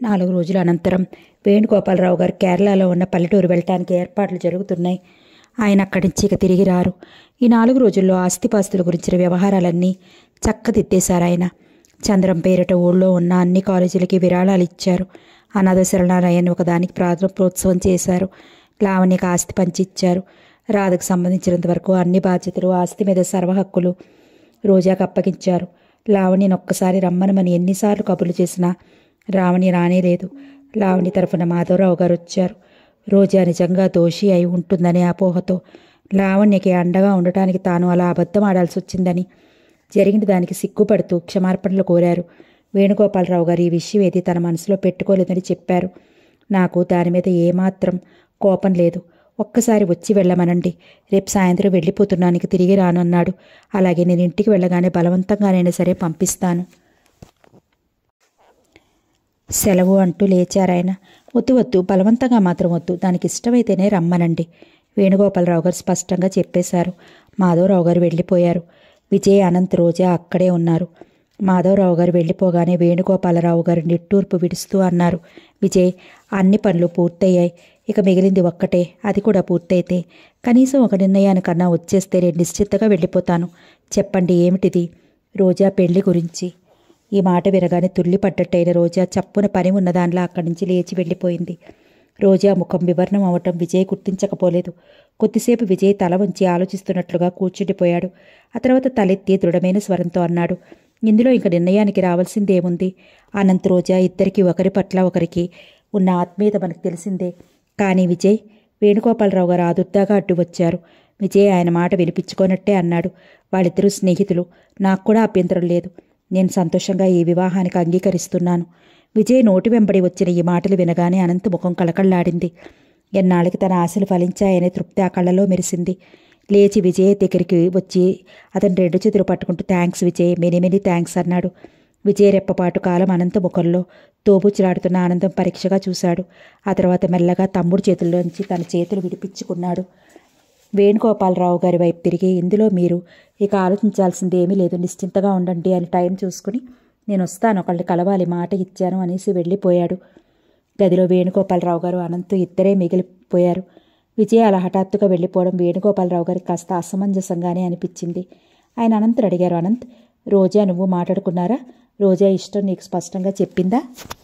నాలుగు రోజుల అనంతరం వేణుగోపాలరావు గారు కేరళలో ఉన్న పల్లెటూరు వెళ్ళటానికి ఏర్పాట్లు జరుగుతున్నాయి ఆయన అక్కడి నుంచి ఇక తిరిగి రారు ఈ నాలుగు రోజుల్లో ఆస్తిపాస్తుల గురించిన వ్యవహారాలన్నీ చక్కదిద్దేశారు ఆయన చంద్రం పేరిట ఊళ్ళో ఉన్న అన్ని కాలేజీలకి విరాళాలు ఇచ్చారు అనాథ శరణాలయాన్ని ఒకదానికి ప్రార్థన ప్రోత్సవం చేశారు లావణ్యకి ఆస్తి పంచిచ్చారు రాధకు సంబంధించినంత వరకు అన్ని బాధ్యతలు ఆస్తి మీద సర్వ హక్కులు రోజాకు అప్పగించారు లావణ్యని ఒక్కసారి రమ్మనమని ఎన్నిసార్లు కబుర్లు చేసినా రావణి రానేలేదు లావణి తరఫున మాధవరావు గారు వచ్చారు రోజా నిజంగా దోషి అయి ఉంటుందనే అపోహతో లావణ్యకి అండగా ఉండటానికి తాను అలా అబద్ధం ఆడాల్సి వచ్చిందని జరిగిన దానికి సిగ్గుపడుతూ క్షమార్పణలు కోరారు వేణుగోపాలరావు గారు ఈ విషయం ఏది తన మనసులో పెట్టుకోలేదని చెప్పారు నాకు దాని మీద ఏమాత్రం కోపం లేదు ఒక్కసారి వచ్చి వెళ్ళమనండి రేపు సాయంత్రం వెళ్ళిపోతున్నానికి తిరిగి రాను అన్నాడు అలాగే నేను ఇంటికి వెళ్ళగానే బలవంతంగానైనా సరే పంపిస్తాను సెలవు అంటూ లేచారాయన వద్దు వద్దు బలవంతంగా మాత్రం వద్దు దానికి ఇష్టమైతేనే రమ్మనండి వేణుగోపాలరావు గారు స్పష్టంగా చెప్పేశారు మాధవరావు గారు వెళ్ళిపోయారు విజయ్ అనంత్ రోజా అక్కడే ఉన్నారు మాధవరావు గారు వెళ్ళిపోగానే వేణుగోపాలరావు గారు నిట్టూర్పు విడుస్తూ అన్నారు విజయ్ అన్ని పనులు పూర్తయ్యాయి ఇక మిగిలింది ఒక్కటే అది కూడా పూర్తయితే కనీసం ఒక నిర్ణయానికన్నా వచ్చేస్తే నేను నిశ్చితగా వెళ్ళిపోతాను చెప్పండి ఏమిటిది రోజా పెళ్లి గురించి ఈ మాట వినగానే తుల్లిపడ్డట్టయిన రోజా చప్పున పని ఉన్న దానిలో అక్కడి నుంచి లేచి వెళ్ళిపోయింది రోజా ముఖం వివరణం అవటం విజయ్ గుర్తించకపోలేదు కొద్దిసేపు విజయ్ తల వంచి ఆలోచిస్తున్నట్లుగా కూర్చుండిపోయాడు ఆ తర్వాత తలెత్తి దృఢమైన స్వరంతో అన్నాడు ఇందులో ఇంక నిర్ణయానికి రావాల్సిందేముంది అనంత రోజా ఇద్దరికి ఒకరి పట్ల ఒకరికి ఉన్న ఆత్మీయత మనకు తెలిసిందే కానీ విజయ్ వేణుగోపాలరావు గారు ఆదుర్దాగా అడ్డు వచ్చారు విజయ్ ఆయన మాట వినిపించుకోనట్టే అన్నాడు వాళ్ళిద్దరూ స్నేహితులు నాకు కూడా అభ్యంతరం లేదు నేను సంతోషంగా ఈ వివాహానికి అంగీకరిస్తున్నాను విజయ్ నోటి వెంబడి వచ్చిన ఈ మాటలు వినగానే అనంత ముఖం కళకళ్లాడింది ఎన్నాళ్ళకి తన ఆశలు ఫలించాయనే తృప్తి ఆ కళ్ళలో మెరిసింది లేచి విజయ్ దగ్గరికి వచ్చి అతను రెండు చేతులు పట్టుకుంటూ thanks Vijay many many thanks అన్నాడు విజయ్ రెప్పపాటు కాలం అనంత ముఖంలో తోబుచ్చులాడుతున్న ఆనందం పరీక్షగా చూశాడు ఆ తర్వాత మెల్లగా తమ్ముడు చేతుల్లోంచి తన చేతులు విడిపించుకున్నాడు వేణుగోపాలరావు గారి వైపు తిరిగి ఇందులో మీరు ఇక ఆలోచించాల్సింది ఏమీ లేదు నిశ్చింతగా ఉండండి అని టైం చూసుకుని నేను వస్తాను ఒకళ్ళని కలవాలి మాట ఇచ్చాను అనేసి వెళ్ళిపోయాడు గదిలో వేణుగోపాలరావు గారు అనంత్ ఇద్దరే మిగిలిపోయారు విజయ అలా హఠాత్తుగా వెళ్ళిపోవడం వేణుగోపాలరావు గారికి కాస్త అసమంజసంగానే అనిపించింది ఆయన అనంత్ అడిగారు అనంత్ రోజా నువ్వు మాట్లాడుకున్నారా రోజా ఇష్టం నీకు స్పష్టంగా చెప్పిందా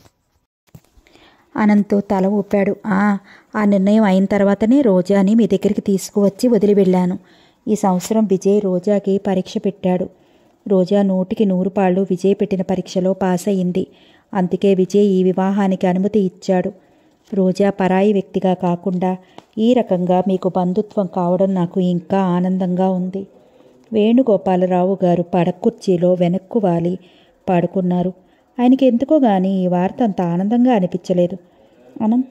అనంత్ తల ఊపాడు ఆ ఆ నిర్ణయం అయిన తర్వాతనే రోజాని మీ దగ్గరికి తీసుకువచ్చి వదిలి వెళ్ళాను ఈ సంవత్సరం విజయ్ రోజాకి పరీక్ష పెట్టాడు రోజా నూటికి నూరు పాళ్ళు విజయ్ పెట్టిన పరీక్షలో పాస్ అయింది అందుకే విజయ్ ఈ వివాహానికి అనుమతి ఇచ్చాడు రోజా పరాయి వ్యక్తిగా కాకుండా ఈ రకంగా మీకు బంధుత్వం కావడం నాకు ఇంకా ఆనందంగా ఉంది వేణుగోపాలరావు గారు పడకుర్చీలో వెనక్కు వాలి పడుకున్నారు ఆయనకి ఎందుకో గాని ఈ వార్త అంత ఆనందంగా అనిపించలేదు అనం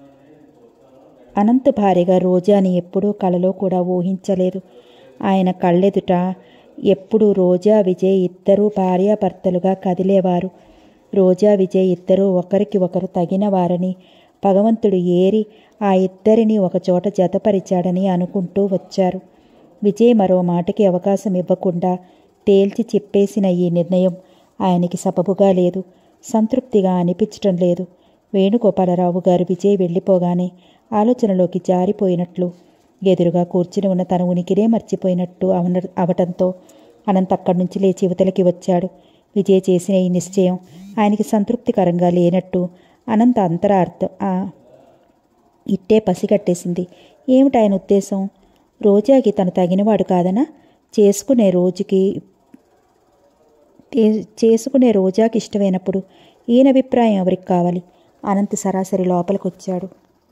అనంత భార్యగా రోజాని ఎప్పుడూ కలలో కూడా ఊహించలేదు ఆయన కళ్ళెదుట ఎప్పుడు రోజా విజయ్ ఇద్దరూ భార్యాభర్తలుగా కదిలేవారు రోజా విజయ్ ఇద్దరూ ఒకరికి ఒకరు తగిన వారని భగవంతుడు ఏరి ఆ ఇద్దరిని ఒకచోట జతపరిచాడని అనుకుంటూ వచ్చారు విజయ్ మరో మాటకి అవకాశం ఇవ్వకుండా తేల్చి చెప్పేసిన ఈ నిర్ణయం ఆయనకి సబబుగా లేదు సంతృప్తిగా అనిపించటం లేదు వేణుగోపాలరావు గారు విజయ్ వెళ్ళిపోగానే ఆలోచనలోకి జారిపోయినట్లు ఎదురుగా కూర్చుని ఉన్న తన ఉనికినే మర్చిపోయినట్టు అవన అవటంతో అనంత్ అక్కడి నుంచి లేచి యువతలకి వచ్చాడు విజయ్ చేసిన ఈ నిశ్చయం ఆయనకి సంతృప్తికరంగా లేనట్టు అనంత అంతరార్థం ఆ ఇట్టే పసిగట్టేసింది ఏమిటి ఆయన ఉద్దేశం రోజాకి తను తగినవాడు కాదనా చేసుకునే రోజుకి తే- చేసుకునే రోజాకి ఇష్టమైనప్పుడు ఈయన అభిప్రాయం ఎవరికి కావాలి అనంత్ సరాసరి లోపలికి వచ్చాడు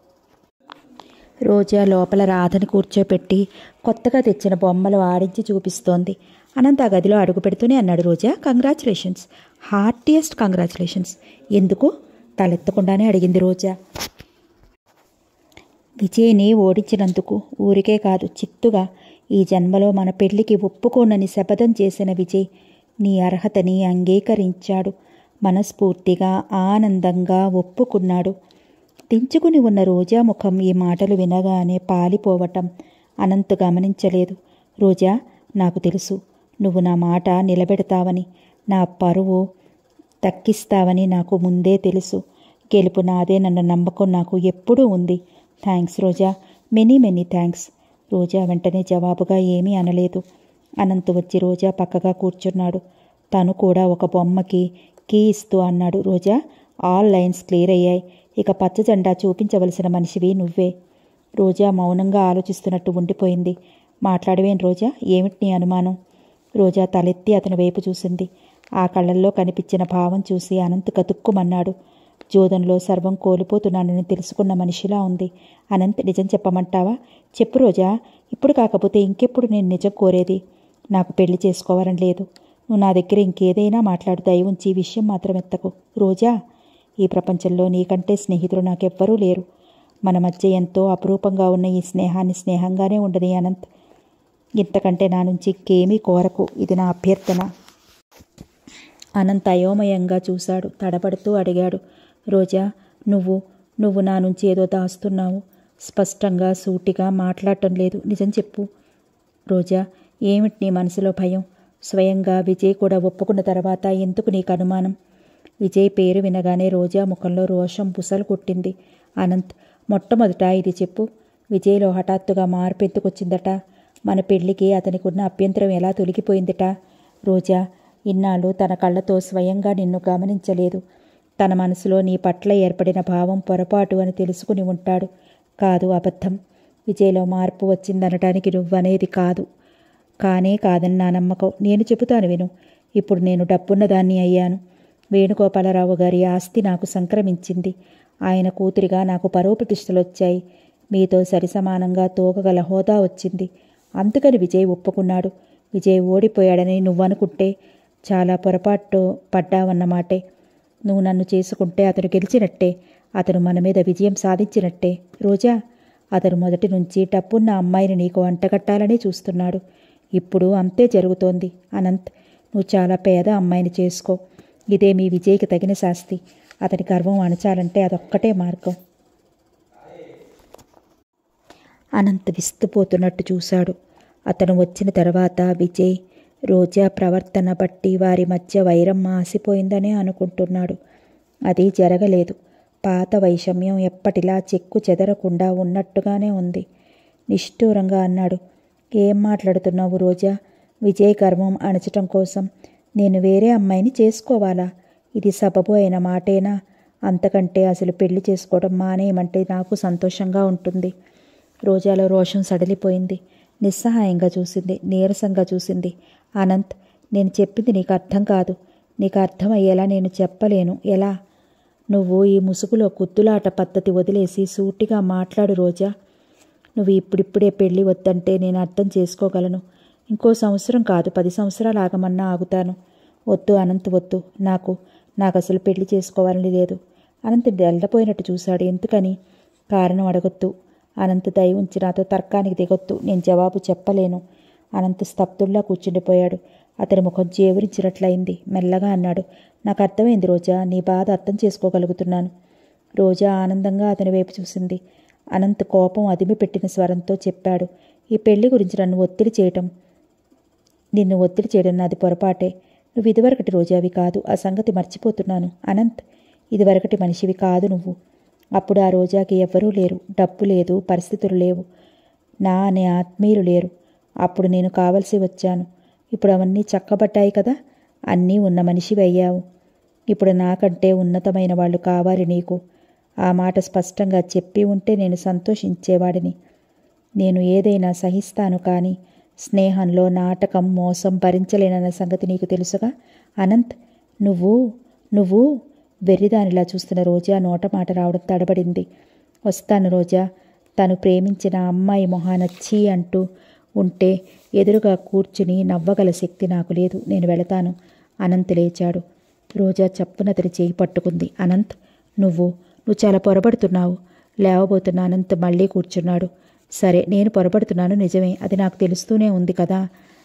రోజా లోపల రాధని కూర్చోపెట్టి కొత్తగా తెచ్చిన బొమ్మలు ఆడించి చూపిస్తోంది అనంత్ ఆ గదిలో అడుగు పెడుతూనే అన్నాడు రోజా కంగ్రాచులేషన్స్ హార్టియెస్ట్ కంగ్రాచులేషన్స్ ఎందుకు తలెత్తకుండానే అడిగింది రోజా విజయ్ని ఓడించినందుకు ఊరికే కాదు చిత్తుగా ఈ జన్మలో మన పెళ్లికి ఒప్పుకోనని శపథం చేసిన విజయ్ నీ అర్హతని అంగీకరించాడు మనస్ఫూర్తిగా ఆనందంగా ఒప్పుకున్నాడు దించుకుని ఉన్న రోజా ముఖం ఈ మాటలు వినగానే పాలిపోవటం అనంత్ గమనించలేదు రోజా నాకు తెలుసు నువ్వు నా మాట నిలబెడతావని నా పరువు దక్కిస్తావని నాకు ముందే తెలుసు గెలుపు నాదేనన్న నమ్మకం నాకు ఎప్పుడూ ఉంది thanks Roja many many thanks Roja వెంటనే జవాబుగా ఏమీ అనలేదు అనంత్ వచ్చి రోజా పక్కగా కూర్చున్నాడు తను కూడా ఒక బొమ్మకి కీ ఇస్తూ అన్నాడు రోజా ఆల్ లైన్స్ క్లియర్ అయ్యాయి ఇక పచ్చ జెండా చూపించవలసిన మనిషివి నువ్వే రోజా మౌనంగా ఆలోచిస్తున్నట్టు ఉండిపోయింది మాట్లాడవేం రోజా ఏమిటి నీ అనుమానం రోజా తలెత్తి అతని వైపు చూసింది ఆ కళ్ళల్లో కనిపించిన భావం చూసి అనంత్ కతుక్కుమన్నాడు జోదంలో సర్వం కోల్పోతున్నానని తెలుసుకున్న మనిషిలా ఉంది అనంత్ నిజం చెప్పమంటావా చెప్పు రోజా ఇప్పుడు కాకపోతే ఇంకెప్పుడు నేను నిజం కోరేది నాకు పెళ్లి చేసుకోవాలని లేదు నువ్వు నా దగ్గర ఇంకేదైనా మాట్లాడు దయ ఉంచి ఈ విషయం మాత్రం ఎత్తకు రోజా ఈ ప్రపంచంలో నీకంటే స్నేహితులు నాకెవ్వరూ లేరు మన మధ్య ఎంతో అపురూపంగా ఉన్న ఈ స్నేహాన్ని స్నేహంగానే ఉండని అనంత్ ఇంతకంటే నా నుంచి ఇంకేమీ కోరకు ఇది నా అభ్యర్థన అనంత్ అయోమయంగా చూశాడు తడబడుతూ అడిగాడు రోజా నువ్వు నువ్వు నా నుంచి ఏదో దాస్తున్నావు స్పష్టంగా సూటిగా మాట్లాడటం లేదు నిజం చెప్పు రోజా ఏమిటి నీ మనసులో భయం స్వయంగా విజయ్ కూడా ఒప్పుకున్న తర్వాత ఎందుకు నీకు అనుమానం విజయ్ పేరు వినగానే రోజా ముఖంలో రోషం బుసలు కొట్టింది అనంత్ మొట్టమొదట ఇది చెప్పు విజయ్లో హఠాత్తుగా మార్పు ఎందుకొచ్చిందట మన పెళ్లికి అతనికి ఉన్న అభ్యంతరం ఎలా తొలగిపోయిందట రోజా ఇన్నాళ్ళు తన కళ్ళతో స్వయంగా నిన్ను గమనించలేదు తన మనసులో నీ పట్ల ఏర్పడిన భావం పొరపాటు అని తెలుసుకుని ఉంటాడు కాదు అబద్ధం విజయ్లో మార్పు వచ్చిందనటానికి నువ్వనేది కాదు కానే కాదని నా నమ్మకం నేను చెబుతాను విను ఇప్పుడు నేను డబ్బున్నదాన్ని అయ్యాను వేణుగోపాలరావు గారి ఆస్తి నాకు సంక్రమించింది ఆయన కూతురిగా నాకు పరోప్రతిష్టలు వచ్చాయి మీతో సరిసమానంగా తోకగల హోదా వచ్చింది అందుకని విజయ్ ఒప్పుకున్నాడు విజయ్ ఓడిపోయాడని నువ్వనుకుంటే చాలా పొరపాటు పడ్డావన్నమాటే నువ్వు నన్ను చేసుకుంటే అతను గెలిచినట్టే అతను మన మీద విజయం సాధించినట్టే రోజా అతను మొదటి నుంచి డబ్బున్న అమ్మాయిని నీకు అంటగట్టాలని చూస్తున్నాడు ఇప్పుడు అంతే జరుగుతోంది అనంత్ నువ్వు చాలా పేద అమ్మాయిని చేసుకో ఇదే మీ విజయ్కి తగిన శాస్తి అతని గర్వం అణచాలంటే అదొక్కటే మార్గం అనంత్ విస్తుపోతున్నట్టు చూశాడు అతను వచ్చిన తర్వాత విజయ్ రోజా ప్రవర్తన బట్టి వారి మధ్య వైరం మాసిపోయిందనే అనుకుంటున్నాడు అది జరగలేదు పాత వైషమ్యం ఎప్పటిలా చెక్కు చెదరకుండా ఉన్నట్టుగానే ఉంది నిష్ఠూరంగా అన్నాడు ఏం మాట్లాడుతున్నావు రోజా విజయ్ గర్వం అణచటం కోసం నేను వేరే అమ్మాయిని చేసుకోవాలా ఇది సబబు అయిన మాటేనా అంతకంటే అసలు పెళ్లి చేసుకోవడం మానేయమంటే నాకు సంతోషంగా ఉంటుంది రోజాలో రోషం సడలిపోయింది నిస్సహాయంగా చూసింది నీరసంగా చూసింది అనంత్ నేను చెప్పింది నీకు అర్థం కాదు నీకు అర్థమయ్యేలా నేను చెప్పలేను ఎలా నువ్వు ఈ ముసుగులో కుత్తులాట పద్ధతి వదిలేసి సూటిగా మాట్లాడు రోజా నువ్వు ఇప్పుడిప్పుడే పెళ్ళి వద్దంటే నేను అర్థం చేసుకోగలను ఇంకో సంవత్సరం కాదు పది సంవత్సరాలు ఆగమన్నా ఆగుతాను వద్దు అనంత్ వద్దు నాకు నాకు అసలు పెళ్లి చేసుకోవాలని లేదు అనంత్ డెల్లపోయినట్టు చూశాడు ఎందుకని కారణం అడగొద్దు అనంత్ దయ ఉంచి నాతో తర్కానికి దిగొద్దు నేను జవాబు చెప్పలేను అనంత్ స్తబ్దుల్లా కూర్చుండిపోయాడు అతని ముఖం జేవురించినట్లయింది మెల్లగా అన్నాడు నాకు అర్థమైంది రోజా నీ బాధ అర్థం చేసుకోగలుగుతున్నాను రోజా ఆనందంగా అతని వైపు చూసింది అనంత్ కోపం అదిమి పెట్టిన స్వరంతో చెప్పాడు ఈ పెళ్లి గురించి నన్ను ఒత్తిడి చేయటం నిన్ను ఒత్తిడి చేయడం నాది పొరపాటే నువ్వు ఇదివరకటి రోజావి కాదు ఆ సంగతి మర్చిపోతున్నాను అనంత్ ఇదివరకటి మనిషివి కాదు నువ్వు అప్పుడు ఆ రోజాకి ఎవ్వరూ లేరు డబ్బు లేదు పరిస్థితులు లేవు నా అనే ఆత్మీయులు లేరు అప్పుడు నేను కావలసి వచ్చాను ఇప్పుడు అవన్నీ చక్కబడ్డాయి కదా అన్నీ ఉన్న మనిషివి అయ్యావు ఇప్పుడు నాకంటే ఉన్నతమైన వాళ్ళు కావాలి నీకు ఆ మాట స్పష్టంగా చెప్పి ఉంటే నేను సంతోషించేవాడిని నేను ఏదైనా సహిస్తాను కానీ స్నేహంలో నాటకం మోసం భరించలేనన్న సంగతి నీకు తెలుసుగా అనంత్ నువ్వు నువ్వు వెర్రిదానిలా చూస్తున్న రోజా నోట మాట రావడం తడబడింది వస్తాను రోజా తను ప్రేమించిన అమ్మాయి మొహాన ఛీ అంటూ ఉంటే ఎదురుగా కూర్చుని నవ్వగల శక్తి నాకు లేదు నేను వెళతాను అనంత్ లేచాడు రోజా చప్పున అతని చేయి పట్టుకుంది అనంత్ నువ్వు నువ్వు చాలా పొరబడుతున్నావు లేవబోతున్న అనంత్ మళ్ళీ కూర్చున్నాడు సరే నేను పొరబడుతున్నాను నిజమే అది నాకు తెలుస్తూనే ఉంది కదా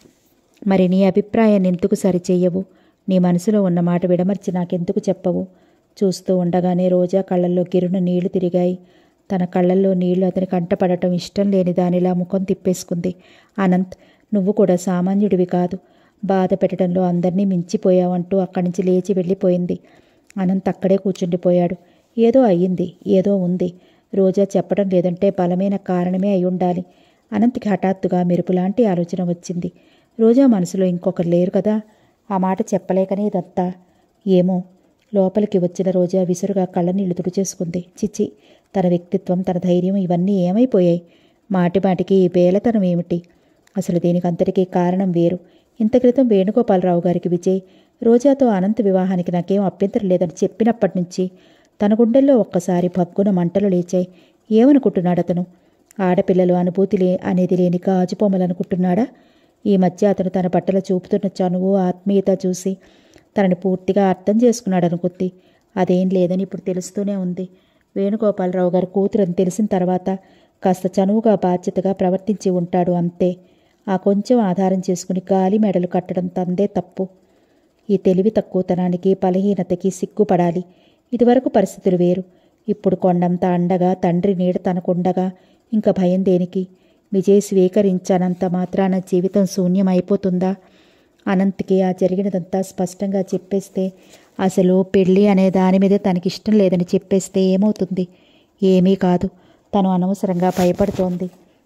మరి నీ అభిప్రాయాన్ని ఎందుకు సరిచేయవు నీ మనసులో ఉన్న మాట విడమర్చి నాకెందుకు చెప్పవు చూస్తూ ఉండగానే రోజా కళ్ళల్లో గిరున నీళ్లు తిరిగాయి తన కళ్ళల్లో నీళ్లు అతని కంటపడటం ఇష్టం లేని దానిలా ముఖం తిప్పేసుకుంది అనంత్ నువ్వు కూడా సామాన్యుడివి కాదు బాధ పెట్టడంలో అందరినీ మించిపోయావంటూ అక్కడి నుంచి లేచి వెళ్ళిపోయింది అనంత్ అక్కడే కూర్చుండిపోయాడు ఏదో అయ్యింది ఏదో ఉంది రోజా చెప్పడం లేదంటే బలమైన కారణమే అయి ఉండాలి అనంత్కి హఠాత్తుగా మెరుపులాంటి ఆలోచన వచ్చింది రోజా మనసులో ఇంకొకరు లేరు కదా ఆ మాట చెప్పలేకనే ఇదంతా ఏమో లోపలికి వచ్చిన రోజా విసురుగా కళ్ళనీళ్లు తుడిచేసుకుంది చిచి తన వ్యక్తిత్వం తన ధైర్యం ఇవన్నీ ఏమైపోయాయి మాటి మాటికి ఈ బేలతనం ఏమిటి అసలు దీనికి అంతటికీ కారణం వేరు ఇంత క్రితం వేణుగోపాలరావు గారికి విజయ్ రోజాతో అనంత వివాహానికి నాకేం అభ్యంతరం లేదని చెప్పినప్పటి నుంచి తన గుండెల్లో ఒక్కసారి భగ్గున మంటలు లేచాయి ఏమనుకుంటున్నాడు అతను ఆడపిల్లలు అనుభూతి లే అనేది లేని గాజుబొమ్మలు అనుకుంటున్నాడా ఈ మధ్య అతను తన బట్టల చూపుతున్న చనువు ఆత్మీయత చూసి తనని పూర్తిగా అర్థం చేసుకున్నాడు అనుకుంది అదేం లేదని ఇప్పుడు తెలుస్తూనే ఉంది వేణుగోపాలరావు గారు కూతురని తెలిసిన తర్వాత కాస్త చనువుగా బాధ్యతగా ప్రవర్తించి ఉంటాడు అంతే ఆ కొంచెం ఆధారం చేసుకుని గాలి మెడలు కట్టడం తందే తప్పు ఈ తెలివి తక్కువతనానికి బలహీనతకి సిగ్గుపడాలి ఇదివరకు పరిస్థితులు వేరు ఇప్పుడు కొండంత అండగా తండ్రి నీడ తనకుండగా ఇంకా భయం దేనికి విజయ్ స్వీకరించనంత మాత్రాన జీవితం శూన్యం అయిపోతుందా అనంత్కి ఆ జరిగినదంతా స్పష్టంగా చెప్పేస్తే అసలు పెళ్ళి అనే దాని మీద తనకిష్టం లేదని చెప్పేస్తే ఏమవుతుంది ఏమీ కాదు తను అనవసరంగా భయపడుతోంది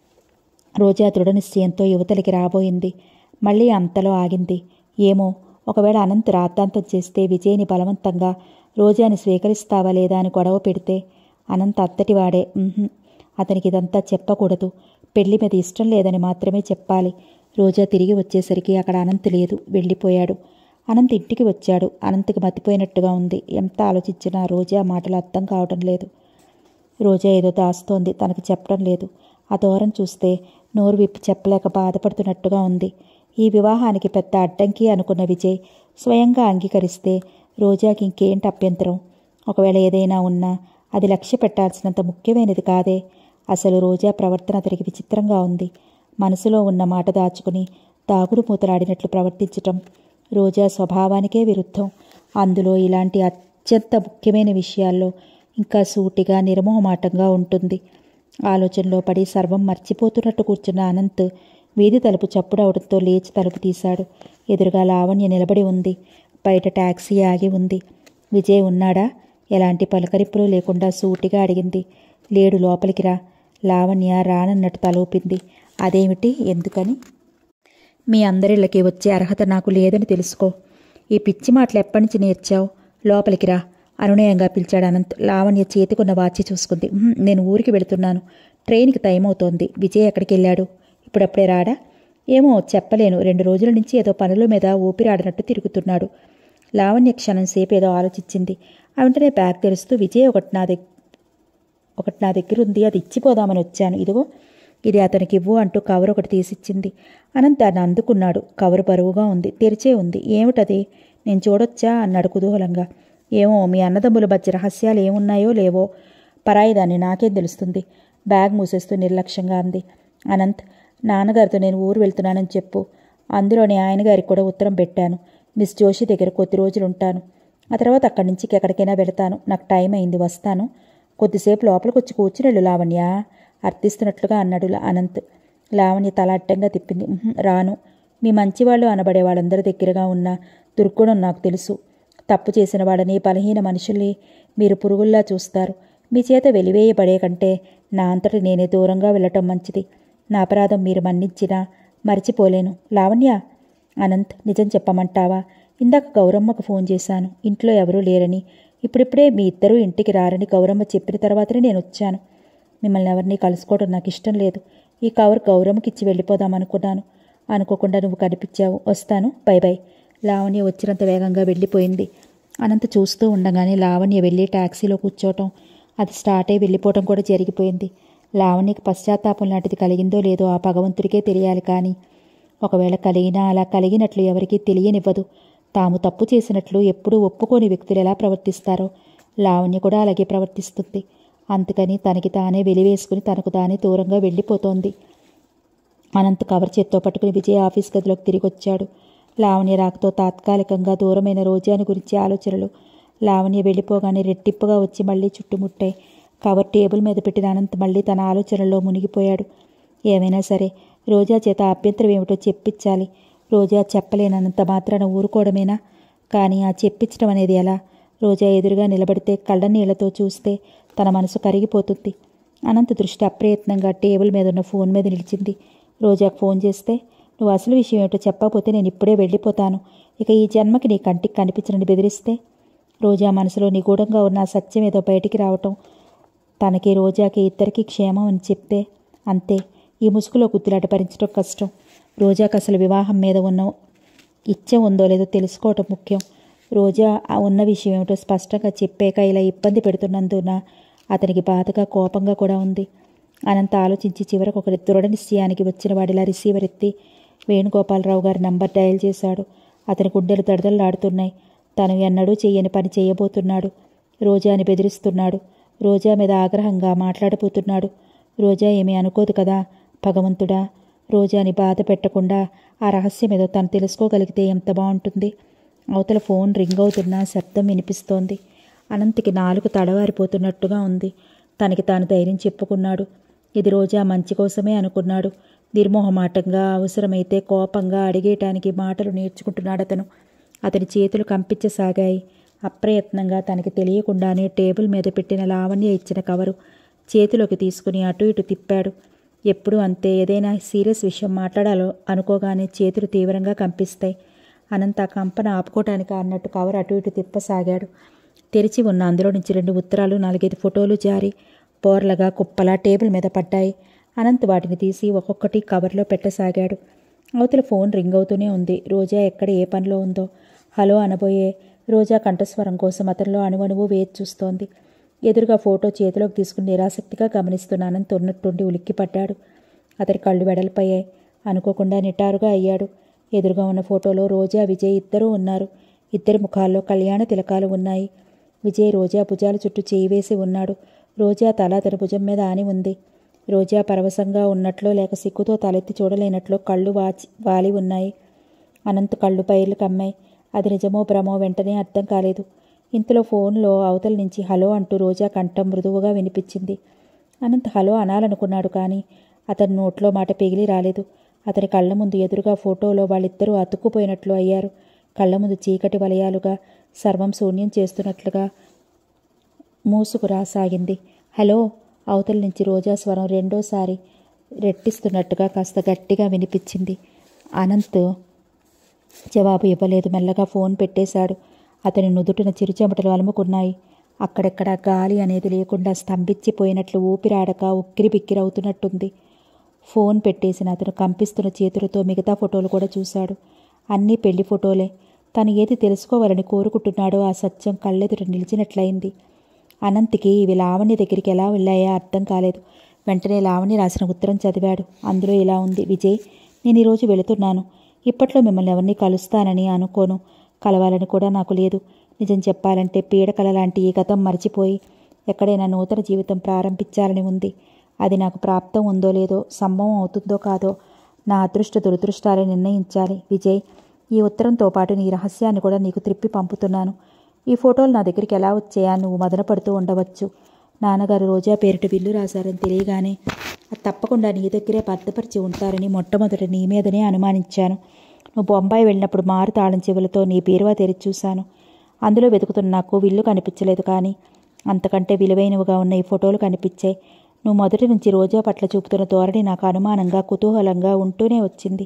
రోజా దృఢ నిశ్చయంతో యువతలికి రాబోయింది మళ్ళీ అంతలో ఆగింది ఏమో ఒకవేళ అనంత్ రాద్ధాంతం చేస్తే విజయ్ని బలవంతంగా రోజాని స్వీకరిస్తావా లేదా అని గొడవ పెడితే అనంత్ అత్తటివాడే ఉహుం, అతనికి ఇదంతా చెప్పకూడదు పెళ్లి మీద ఇష్టం లేదని మాత్రమే చెప్పాలి రోజా తిరిగి వచ్చేసరికి అక్కడ అనంత్ లేదు వెళ్ళిపోయాడు అనంత్ ఇంటికి వచ్చాడు అనంత్కి మతిపోయినట్టుగా ఉంది ఎంత ఆలోచించినా రోజా మాటలు అర్థం కావడం లేదు రోజా ఏదో దాస్తోంది తనకు చెప్పడం లేదు ఆ దూరం చూస్తే నోరు విప్పి చెప్పలేక బాధపడుతున్నట్టుగా ఉంది ఈ వివాహానికి పెద్ద అడ్డంకి అనుకున్న విజయ్ స్వయంగా అంగీకరిస్తే రోజాకి ఇంకేంటి అభ్యంతరం ఒకవేళ ఏదైనా ఉన్నా అది లక్ష్య పెట్టాల్సినంత ముఖ్యమైనది కాదే అసలు రోజా ప్రవర్తన అతనికి విచిత్రంగా ఉంది మనసులో ఉన్న మాట దాచుకుని దాగుడు మూతలాడినట్లు ప్రవర్తించటం రోజా స్వభావానికే విరుద్ధం అందులో ఇలాంటి అత్యంత ముఖ్యమైన విషయాల్లో ఇంకా సూటిగా నిర్మోహమాటంగా ఉంటుంది ఆలోచనలో పడి సర్వం మర్చిపోతున్నట్టు కూర్చున్న అనంత్ వీధి తలుపు చప్పుడవడంతో లేచి తలుపు తీశాడు ఎదురుగా లావణ్య నిలబడి ఉంది బయట టాక్సీ ఆగి ఉంది విజయ్ ఉన్నాడా ఎలాంటి పలకరింపులు లేకుండా సూటిగా అడిగింది లేడు లోపలికి రా లావణ్య రానన్నట్టు తలూపింది అదేమిటి ఎందుకని మీ అందరిళ్ళకి వచ్చే అర్హత నాకు లేదని తెలుసుకో ఈ పిచ్చి మాటలు ఎప్పటి నుంచి నేర్చావు లోపలికి రా అనునయంగా పిలిచాడు అనంత్ లావణ్య చేతికున్న వాచి చూసుకుంది "ఉహుం, నేను ఊరికి వెళుతున్నాను ట్రైన్కి టైం అవుతోంది విజయ్ ఎక్కడికి వెళ్ళాడు ఇప్పుడప్పుడే రాడా ఏమో చెప్పలేను రెండు రోజుల నుంచి ఏదో పనుల మీద ఊపిరాడినట్టు తిరుగుతున్నాడు లావణ్య క్షణం సేపు ఏదో ఆలోచించింది ఆ వెంటనే బ్యాగ్ తెరుస్తూ విజయ్ ఒకటి నా దగ్గర ఒకటి నా దగ్గర ఉంది అది ఇచ్చిపోదామని వచ్చాను ఇదిగో ఇది అతనికి ఇవ్వు అంటూ కవర్ ఒకటి తీసిచ్చింది అనంత్ దాన్ని అందుకున్నాడు కవర్ బరువుగా ఉంది తెరిచే ఉంది ఏమిటది నేను చూడొచ్చా అన్నాడు కుతూహలంగా ఏమో మీ అన్నదమ్ముల మధ్య రహస్యాలు ఏమున్నాయో లేవో పరాయి దాన్ని నాకేం తెలుస్తుంది బ్యాగ్ మూసేస్తూ నిర్లక్ష్యంగా అంది అనంత్ నాన్నగారితో నేను ఊరు వెళ్తున్నానని చెప్పు అందులోనే ఆయన గారికి కూడా ఉత్తరం పెట్టాను మిస్ జోషి దగ్గర కొద్ది రోజులు ఉంటాను ఆ తర్వాత అక్కడి నుంచి ఎక్కడికైనా వెళతాను నాకు టైం అయింది వస్తాను కొద్దిసేపు లోపలికి వచ్చి కూర్చునేళ్ళు లావణ్య అర్థిస్తున్నట్లుగా అన్నాడు లా- అనంత్ లావణ్య తల అడ్డంగా తిప్పింది "ఉహుం, రాను మీ మంచివాళ్ళు అనబడే వాళ్ళందరి దగ్గరగా ఉన్న దుర్గుణం నాకు తెలుసు తప్పు చేసిన వాళ్ళని బలహీన మనుషుల్ని మీరు పురుగుల్లా చూస్తారు మీ చేత వెలివేయబడే కంటే నా అంతటి నేనే దూరంగా వెళ్ళటం మంచిది నా అపరాధం మీరు మన్నించినా మర్చిపోలేను లావణ్య అనంత్ నిజం చెప్పమంటావా ఇందాక గౌరమ్మకు ఫోన్ చేశాను ఇంట్లో ఎవరూ లేరని ఇప్పుడిప్పుడే మీ ఇద్దరూ ఇంటికి రారని గౌరమ్మ చెప్పిన తర్వాతనే నేను వచ్చాను మిమ్మల్ని ఎవరిని కలుసుకోవడం నాకు ఇష్టం లేదు ఈ కవర్ గౌరమ్మకి ఇచ్చి వెళ్ళిపోదాం అనుకున్నాను అనుకోకుండా నువ్వు కనిపించావు వస్తాను బై బై లావణ్య వచ్చినంత వేగంగా వెళ్ళిపోయింది అనంత చూస్తూ ఉండగానే లావణ్య వెళ్ళి టాక్సీలో కూర్చోవటం అది స్టార్ట్ అయి వెళ్ళిపోవటం కూడా జరిగిపోయింది లావణ్యకి పశ్చాత్తాపం లాంటిది కలిగిందో లేదో ఆ భగవంతుడికే తెలియాలి కానీ ఒకవేళ కలిగినా అలా కలిగినట్లు ఎవరికీ తెలియనివ్వదు తాము తప్పు చేసినట్లు ఎప్పుడూ ఒప్పుకోని వ్యక్తులు ఎలా ప్రవర్తిస్తారో లావణ్య కూడా అలాగే ప్రవర్తిస్తుంది అందుకని తనకి తానే వెలివేసుకుని తనకు తానే దూరంగా వెళ్ళిపోతోంది అనంత్ కవర్ చేత్తో పట్టుకుని విజయ్ ఆఫీస్ గదిలోకి తిరిగి వచ్చాడు లావణ్య రాకతో తాత్కాలికంగా దూరమైన రోజాని గురించి ఆలోచనలు లావణ్య వెళ్ళిపోగానే రెట్టింపుగా వచ్చి మళ్ళీ చుట్టుముట్టాయి కవర్ టేబుల్ మీద పెట్టిన అనంత్ మళ్ళీ తన ఆలోచనల్లో మునిగిపోయాడు ఏమైనా సరే రోజా చేత అభ్యంతరం ఏమిటో చెప్పించాలి రోజా చెప్పలేనంత మాత్రాన ఊరుకోవడమేనా కానీ ఆ చెప్పించడం అనేది ఎలా రోజా ఎదురుగా నిలబడితే కళ్ళ నీళ్లతో చూస్తే తన మనసు కరిగిపోతుంది అనంత్ దృష్టి అప్రయత్నంగా టేబుల్ మీద ఉన్న ఫోన్ మీద నిలిచింది రోజాకు ఫోన్ చేస్తే నువ్వు అసలు విషయం ఏమిటో చెప్పకపోతే నేను ఇప్పుడే వెళ్ళిపోతాను ఇక ఈ జన్మకి నీ కంటికి కనిపించనని బెదిరిస్తే రోజా మనసులో నిగూఢంగా ఉన్న ఆ సత్యం ఏదో బయటికి రావటం తనకి రోజాకి ఇద్దరికి క్షేమం అని చెప్తే అంతే ఈ ముసుగులో గుద్దులాట భరించడం కష్టం రోజాకి అసలు వివాహం మీద ఉన్న ఇచ్చ ఉందో లేదో తెలుసుకోవటం ముఖ్యం రోజా ఆ ఉన్న విషయం ఏమిటో స్పష్టంగా చెప్పాక ఇలా ఇబ్బంది పెడుతున్నందున అతనికి బాధగా కోపంగా కూడా ఉంది అనంత ఆలోచించి చివరకు ఒక దృఢ నిశ్చయానికి వచ్చిన వాడిలా రిసీవర్ ఎత్తి వేణుగోపాలరావు గారి నంబర్ డయల్ చేశాడు అతని గుండెలు దడదల్లాడుతున్నాయి తను ఎన్నడూ చెయ్యని పని చేయబోతున్నాడు రోజాని బెదిరిస్తున్నాడు రోజా మీద ఆగ్రహంగా మాట్లాడబోతున్నాడు రోజా ఏమీ అనుకోదు కదా భగవంతుడా రోజాని బాధ పెట్టకుండా ఆ రహస్యం ఏదో తను తెలుసుకోగలిగితే ఎంత బాగుంటుంది అవతల ఫోన్ రింగ్ అవుతున్న శబ్దం వినిపిస్తోంది అనంత్కి నాలుగు తడవారిపోతున్నట్టుగా ఉంది తనకి తాను ధైర్యం చెప్పుకున్నాడు ఇది రోజా మంచి కోసమే అనుకున్నాడు నిర్మోహమాటంగా అవసరమైతే కోపంగా అడిగేయటానికి మాటలు నేర్చుకుంటున్నాడు అతను అతని చేతులు కంపించసాగాయి అప్రయత్నంగా తనకి తెలియకుండానే టేబుల్ మీద పెట్టిన లావణ్య ఇచ్చిన కవరు చేతిలోకి తీసుకుని అటు ఇటు తిప్పాడు ఎప్పుడు అంతే ఏదైనా సీరియస్ విషయం మాట్లాడాలో అనుకోగానే చేతులు తీవ్రంగా కంపిస్తాయి అనంత ఆ కంపన ఆపుకోవటానికి అన్నట్టు కవర్ అటు ఇటు తిప్పసాగాడు తెరిచి ఉన్న అందులో నుంచి రెండు ఉత్తరాలు నాలుగైదు ఫోటోలు జారి బోర్లగా కుప్పలా టేబుల్ మీద పడ్డాయి అనంత్ వాటిని తీసి ఒక్కొక్కటి కవర్లో పెట్టసాగాడు అవతల ఫోన్ రింగ్ అవుతూనే ఉంది రోజా ఎక్కడ ఏ పనిలో ఉందో హలో అనబోయే రోజా కంఠస్వరం కోసం అతనిలో అణువణువు వేచి చూస్తోంది ఎదురుగా ఫోటో చేతిలోకి తీసుకుని నిరాసక్తిగా గమనిస్తున్న అనంత్ ఉన్నట్టుండి ఉలిక్కిపడ్డాడు అతని కళ్ళు వెడల్పోయాయి అనుకోకుండా నిటారుగా అయ్యాడు ఎదురుగా ఉన్న ఫోటోలో రోజా విజయ్ ఇద్దరూ ఉన్నారు ఇద్దరి ముఖాల్లో కళ్యాణ తిలకాలు ఉన్నాయి విజయ్ రోజా భుజాల చుట్టూ చేయి వేసి ఉన్నాడు రోజా తల తన భుజం మీద ఆని ఉంది రోజా పరవశంగా ఉన్నట్లో లేక సిగ్గుతో తలెత్తి చూడలేనట్లు కళ్ళు వాచి వాలి ఉన్నాయి అనంత్ కళ్ళు పైర్లు కమ్మాయి అది నిజమో భ్రమో వెంటనే అర్థం కాలేదు ఇంతలో ఫోన్లో అవతల నుంచి హలో అంటూ రోజా కంఠం మృదువుగా వినిపించింది అనంత్ హలో అనాలనుకున్నాడు కానీ అతని నోట్లో మాట పిగిలి రాలేదు అతని కళ్ళ ముందు ఎదురుగా ఫోటోలో వాళ్ళిద్దరూ అతుక్కుపోయినట్లు అయ్యారు కళ్ళ ముందు చీకటి వలయాలుగా సర్వం శూన్యం చేస్తున్నట్లుగా మూసుకు రాసాగింది హలో అవతల నుంచి రోజా స్వరం రెండోసారి రెట్టిస్తున్నట్టుగా కాస్త గట్టిగా వినిపించింది అనంత్ జవాబు ఇవ్వలేదు మెల్లగా ఫోన్ పెట్టేశాడు అతని నుదుటిన చిరుచెమటలు అలుముకున్నాయి అక్కడెక్కడ గాలి అనేది లేకుండా స్తంభించిపోయినట్లు ఊపిరాడక ఉక్కిరి బిక్కిరవుతున్నట్టుంది ఫోన్ పెట్టేసిన అతను కంపిస్తున్న చేతులతో మిగతా ఫోటోలు కూడా చూశాడు అన్నీ పెళ్లి ఫోటోలే తను ఏది తెలుసుకోవాలని కోరుకుంటున్నాడో ఆ సత్యం కళ్ళెదుట నిలిచినట్లయింది అనంత్కి ఇవి లావణ్య దగ్గరికి ఎలా వెళ్ళాయో అర్థం కాలేదు వెంటనే లావణ్య రాసిన ఉత్తరం చదివాడు అందులో ఇలా ఉంది విజయ్ నేను ఈరోజు వెళుతున్నాను ఇప్పట్లో మిమ్మల్ని ఎవరిని కలుస్తానని అనుకోను కలవాలని కూడా నాకు లేదు నిజం చెప్పాలంటే పీడకల లాంటి ఈ గతం మర్చిపోయి ఎక్కడైనా నూతన జీవితం ప్రారంభించాలని ఉంది అది నాకు ప్రాప్తం ఉందో లేదో సంభవం అవుతుందో కాదో నా అదృష్ట దురదృష్టాలని నిర్ణయించాలి విజయ్ ఈ ఉత్తరంతో పాటు నీ రహస్యాన్ని కూడా నీకు త్రిప్పి పంపుతున్నాను ఈ ఫోటోలు నా దగ్గరికి ఎలా వచ్చాయా నువ్వు మదనపడుతూ ఉండవచ్చు నాన్నగారు రోజా పేరిట బిల్లు రాశారని తెలియగానే అది తప్పకుండా నీ దగ్గరే భద్రపరిచి ఉంటారని మొట్టమొదట నీ మీదనే అనుమానించాను నువ్వు బొంబాయి వెళ్ళినప్పుడు మారు తాళం చెవులతో నీ బీరువా తెరిచి చూశాను అందులో వెతుకుతున్న నాకు విల్లు కనిపించలేదు కానీ అంతకంటే విలువైనవిగా ఉన్న ఈ ఫోటోలు కనిపించాయి నువ్వు మొదటి నుంచి రోజా పట్ల చూపుతున్న ధోరణి నాకు అనుమానంగా కుతూహలంగా ఉంటూనే వచ్చింది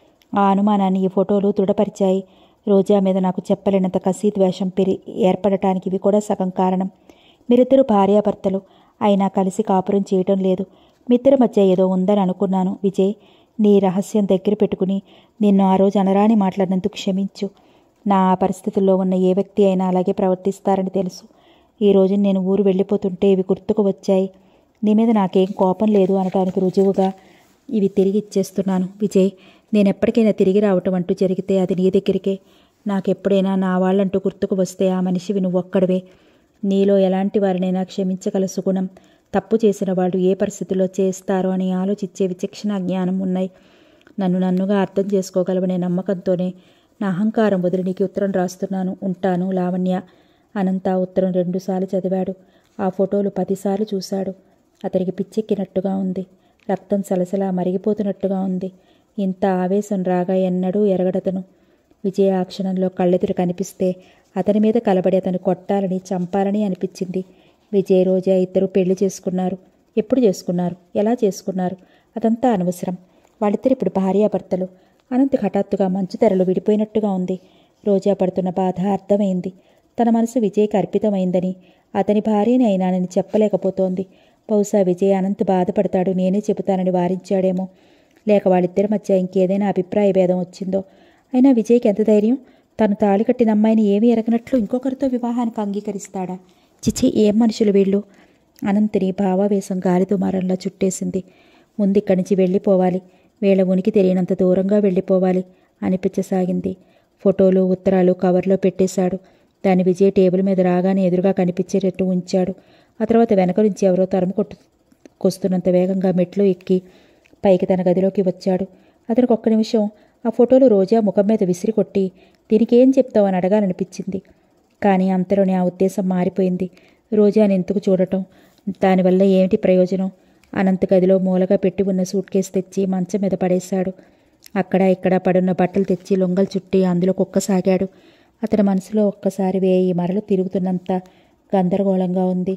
ఆ అనుమానాన్ని ఈ ఫోటోలు దృఢపరిచాయి రోజా మీద నాకు చెప్పలేనంత కసి ద్వేషం పెరి ఏర్పడటానికి ఇవి కూడా సగం కారణం మీరిద్దరు భార్యాభర్తలు అయినా కలిసి కాపురం చేయటం లేదు మీ ఇద్దరి మధ్య ఏదో ఉందని అనుకున్నాను విజయ్ నీ రహస్యం దగ్గర పెట్టుకుని నిన్ను ఆ రోజు అనరాని మాట్లాడినందుకు క్షమించు నా ఆ పరిస్థితుల్లో ఉన్న ఏ వ్యక్తి అయినా అలాగే ప్రవర్తిస్తారని తెలుసు ఈ రోజు నేను ఊరు వెళ్ళిపోతుంటే ఇవి గుర్తుకు వచ్చాయి నీ మీద నాకేం కోపం లేదు అనటానికి రుజువుగా ఇవి తిరిగి ఇచ్చేస్తున్నాను విజయ్ నేను ఎప్పటికైనా తిరిగి రావటం అంటూ జరిగితే అది నీ దగ్గరికే నాకెప్పుడైనా నా వాళ్ళంటూ గుర్తుకు వస్తే ఆ మనిషివి నువ్వు ఒక్కడవే నీలో ఎలాంటి వారినైనా క్షమించగల సుగుణం తప్పు చేసిన వాళ్ళు ఏ పరిస్థితుల్లో చేస్తారో అని ఆలోచించే విచక్షణ జ్ఞానం ఉన్నాయి నన్ను నన్నుగా అర్థం చేసుకోగలవనే నమ్మకంతోనే నా అహంకారం వదిలి నీకు ఉత్తరం రాస్తున్నాను ఉంటాను లావణ్య అనంత ఆ ఉత్తరం రెండుసార్లు చదివాడు ఆ ఫోటోలు పదిసార్లు చూశాడు అతనికి పిచ్చెక్కినట్టుగా ఉంది రక్తం సలసలా మరిగిపోతున్నట్టుగా ఉంది ఇంత ఆవేశం రాగా ఎన్నడూ ఎరగడతను విజయ ఆ క్షణంలో కళ్ళెదురు కనిపిస్తే అతని మీద కలబడి అతను కొట్టాలని చంపాలని అనిపించింది విజయ్ రోజా ఇద్దరు పెళ్లి చేసుకున్నారు ఎప్పుడు చేసుకున్నారు ఎలా చేసుకున్నారు అదంతా అనవసరం వాళ్ళిద్దరు ఇప్పుడు భార్యాభర్తలు అనంత్ హఠాత్తుగా మంచు తెరలు విడిపోయినట్టుగా ఉంది రోజా పడుతున్న బాధ అర్థమైంది తన మనసు విజయ్కి అర్పితమైందని అతని భార్యని అయినానని చెప్పలేకపోతోంది బహుశా విజయ్ అనంత్ బాధపడతాడు నేనే చెబుతానని వారించాడేమో లేక వాళ్ళిద్దరి మధ్య ఇంకేదైనా అభిప్రాయ భేదం వచ్చిందో అయినా విజయ్కి ఎంత ధైర్యం తను తాళి కట్టిన అమ్మాయిని ఏమీ ఎరగనట్లు ఇంకొకరితో వివాహానికి అంగీకరిస్తాడా చిచి ఏం మనుషులు వీళ్ళు అనంతుని భావావేశం గాలితో మరంలా చుట్టేసింది ముందు ఇక్కడి నుంచి వెళ్ళిపోవాలి వీళ్ళ ఉనికి తెలియనంత దూరంగా వెళ్ళిపోవాలి అనిపించసాగింది ఫోటోలు ఉత్తరాలు కవర్లో పెట్టేశాడు దాన్ని విజయ్ టేబుల్ మీద రాగానే ఎదురుగా కనిపించేటట్టు ఉంచాడు ఆ తర్వాత వెనక నుంచి ఎవరో తరుము కొట్టు కొస్తున్నంత వేగంగా మెట్లు ఎక్కి పైకి తన గదిలోకి వచ్చాడు అతనికి ఒక్క నిమిషం ఆ ఫోటోలు రోజా ముఖం మీద విసిరి కొట్టి దీనికి ఏం చెప్తావని అడగాలనిపించింది కానీ అంతలోనే ఆ ఉద్దేశం మారిపోయింది రోజాని ఎందుకు చూడటం దానివల్ల ఏమిటి ప్రయోజనం అనంత గదిలో మూలగా పెట్టి ఉన్న సూట్ కేసు తెచ్చి మంచం మీద పడేశాడు అక్కడ ఇక్కడ పడున్న బట్టలు తెచ్చి లొంగలు చుట్టి అందులో కుక్కసాగాడు అతని మనసులో ఒక్కసారి వేయి మరలు తిరుగుతున్నంత గందరగోళంగా ఉంది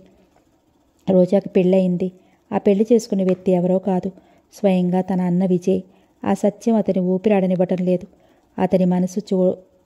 రోజాకి పెళ్ళయింది ఆ పెళ్లి చేసుకున్న వ్యక్తి ఎవరో కాదు స్వయంగా తన అన్న విజయ్ ఆ సత్యం అతని ఊపిరాడనివ్వటం లేదు అతని మనసు చూ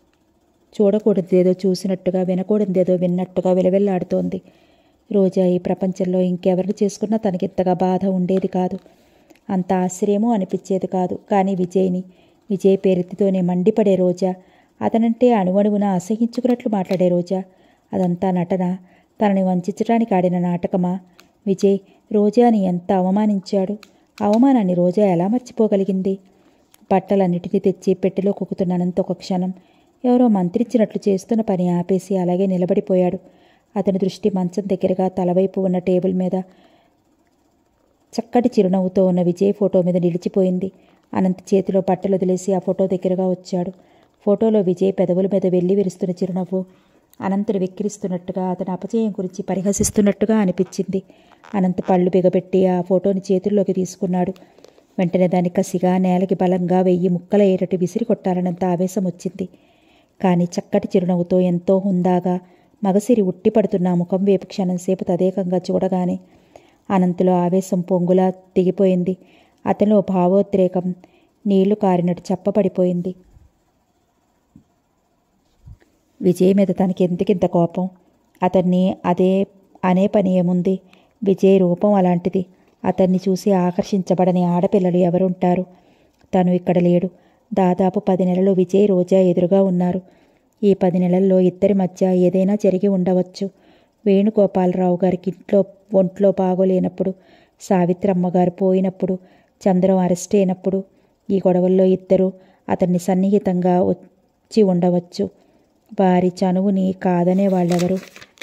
చూడకూడదేదో చూసినట్టుగా వినకూడదేదో విన్నట్టుగా విలవెల్లాడుతోంది రోజా ఈ ప్రపంచంలో ఇంకెవరిని చేసుకున్నా తనకింతగా బాధ ఉండేది కాదు అంత ఆశ్చర్యమూ అనిపించేది కాదు కానీ విజయ్ని విజయ్ పేరెత్తితోనే మండిపడే రోజా అతనంటే అణువణువున అసహించుకున్నట్లు మాట్లాడే రోజా అదంతా నటన తనని వంచడానికి ఆడిన నాటకమా విజయ్ రోజాని ఎంత అవమానించాడు అవమానాన్ని రోజా ఎలా మర్చిపోగలిగింది బట్టలన్నిటినీ తెచ్చి పెట్టెలో కుక్కుతున్నానంత ఒక క్షణం ఎవరో మంత్రిచ్చినట్లు చేస్తున్న పని ఆపేసి అలాగే నిలబడిపోయాడు అతని దృష్టి మంచం దగ్గరగా తలవైపు ఉన్న టేబుల్ మీద చక్కటి చిరునవ్వుతో ఉన్న విజయ్ ఫోటో మీద నిలిచిపోయింది అనంత్ చేతిలో బట్టలు వదిలేసి ఆ ఫోటో దగ్గరగా వచ్చాడు ఫోటోలో విజయ్ పెదవుల మీద వెళ్ళి విరుస్తున్న చిరునవ్వు అనంతుని వెక్కిరిస్తున్నట్టుగా అతని అపజయం గురించి పరిహసిస్తున్నట్టుగా అనిపించింది అనంత్ పళ్ళు బిగబెట్టి ఆ ఫోటోని చేతుల్లోకి తీసుకున్నాడు వెంటనే దాని కసిగా నేలకి బలంగా వెయ్యి ముక్కలయ్యేటట్టు విసిరి కొట్టాలన్నంత ఆవేశం వచ్చింది కానీ చక్కటి చిరునవ్వుతో ఎంతో హుందాగా మగసిరి ఉట్టిపడుతున్న ఆ ముఖం వైపు క్షణంసేపు తదేకంగా చూడగానే అనంతులో ఆవేశం పొంగులా దిగిపోయింది అతనిలో భావోద్రేకం నీళ్లు కారినట్టు చప్పబడిపోయింది విజయ్ మీద తనకి ఎందుకింత కోపం అతన్ని అదే అనే పని ఏముంది విజయ్ రూపం అలాంటిది అతన్ని చూసి ఆకర్షించబడని ఆడపిల్లలు ఎవరుంటారు తను ఇక్కడ లేడు దాదాపు పది నెలలు విజయ్ రోజా ఎదురుగా ఉన్నారు ఈ పది నెలల్లో ఇద్దరి మధ్య ఏదైనా జరిగి ఉండవచ్చు వేణుగోపాలరావు గారికి ఇంట్లో ఒంట్లో బాగోలేనప్పుడు సావిత్రమ్మ గారు పోయినప్పుడు చంద్రం అరెస్ట్ అయినప్పుడు ఈ గొడవల్లో ఇద్దరు అతన్ని సన్నిహితంగా వచ్చి ఉండవచ్చు వారి చనువుని కాదనే వాళ్ళెవరు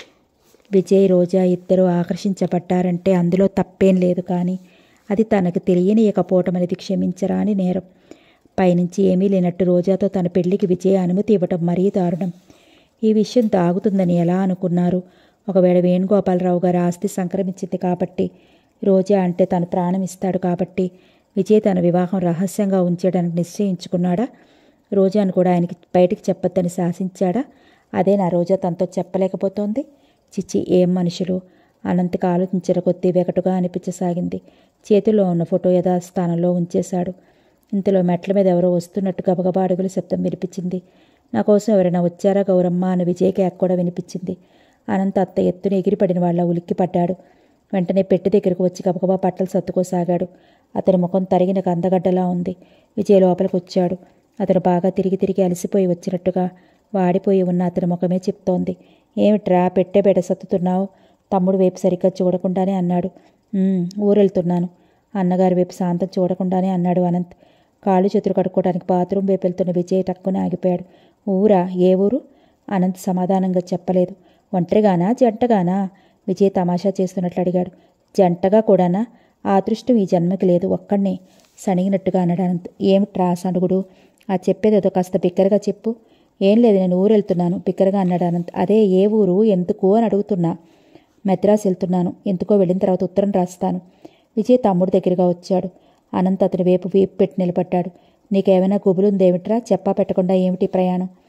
విజయ్ రోజా ఇద్దరు ఆకర్షించబడ్డారంటే అందులో తప్పేం లేదు కానీ అది తనకు తెలియనియకపోవటం అనేది క్షమించరాని నేరం పైనుంచి ఏమీ లేనట్టు రోజాతో తన పెళ్లికి విజయ్ అనుమతి ఇవ్వటం మరీ దారుణం ఈ విషయం దాగుతుందని ఎలా అనుకున్నారు ఒకవేళ వేణుగోపాలరావు గారి ఆస్తి సంక్రమించింది కాబట్టి రోజా అంటే తను ప్రాణం ఇస్తాడు కాబట్టి విజయ్ తన వివాహం రహస్యంగా ఉంచడానికి నిశ్చయించుకున్నాడా రోజాను కూడా ఆయనకి బయటికి చెప్పొద్దని శాసించాడా అదే నా రోజా తనతో చెప్పలేకపోతోంది చిచ్చి ఏం మనుషులు అనంతకు ఆలోచించిన కొద్దీ వెగటుగా అనిపించసాగింది చేతిలో ఉన్న ఫోటో యథాస్థానంలో ఉంచేశాడు ఇంతలో మెట్ల మీద ఎవరో వస్తున్నట్టు గబగబా అడుగుల శబ్దం వినిపించింది నా కోసం ఎవరైనా వచ్చారా గౌరమ్మ అని విజయ్కి కూడా వినిపించింది అనంత అత్త ఎత్తున ఎగిరిపడిన వాళ్ళ ఉలిక్కి పడ్డాడు వెంటనే పెట్టి దగ్గరకు వచ్చి గబగబా బట్టలు సర్దుకోసాగాడు అతని ముఖం తరిగిన కందగడ్డలా ఉంది విజయ్ లోపలికి వచ్చాడు అతను బాగా తిరిగి తిరిగి అలసిపోయి వచ్చినట్టుగా వాడిపోయి ఉన్న అతని ముఖమే చెప్తోంది ఏమిట్రా పెట్టే బెడ సత్తుతున్నావు తమ్ముడు వైపు సరిగ్గా చూడకుండానే అన్నాడు "ఉమ్, ఊరెళ్తున్నాను అన్నగారి వైపు శాంతం చూడకుండానే అన్నాడు అనంత్ కాళ్ళు చేతులు కడుక్కోవడానికి బాత్రూమ్ వైపు వెళ్తున్న విజయ్ టక్కున ఆగిపోయాడు ఊరా ఏ ఊరు అనంత్ సమాధానంగా చెప్పలేదు ఒంటరిగానా జంటగానా విజయ్ తమాషా చేస్తున్నట్లు అడిగాడు జంటగా కూడానా ఆ అదృష్టం ఈ జన్మకి లేదు ఒక్కడినే సణిగినట్టుగా అన్నాడు అనంత్ ఏమిట్రా సణుగుడు ఆ చెప్పేదేదో కాస్త బిగ్గరగా చెప్పు ఏం లేదు నేను ఊరు వెళ్తున్నాను బిగ్గరగా అన్నాడు అనంత్ అదే ఏ ఊరు ఎందుకు అని అడుగుతున్నా మెద్రాస్ వెళ్తున్నాను ఎందుకో వెళ్ళిన తర్వాత ఉత్తరం రాస్తాను విజయ్ తమ్ముడు దగ్గరగా వచ్చాడు అనంత్ అతని వైపు వీపు పెట్టి నిలబడ్డాడు నీకేమైనా గుబులుందేమిట్రా చెప్పా పెట్టకుండా ఏమిటి ప్రయాణం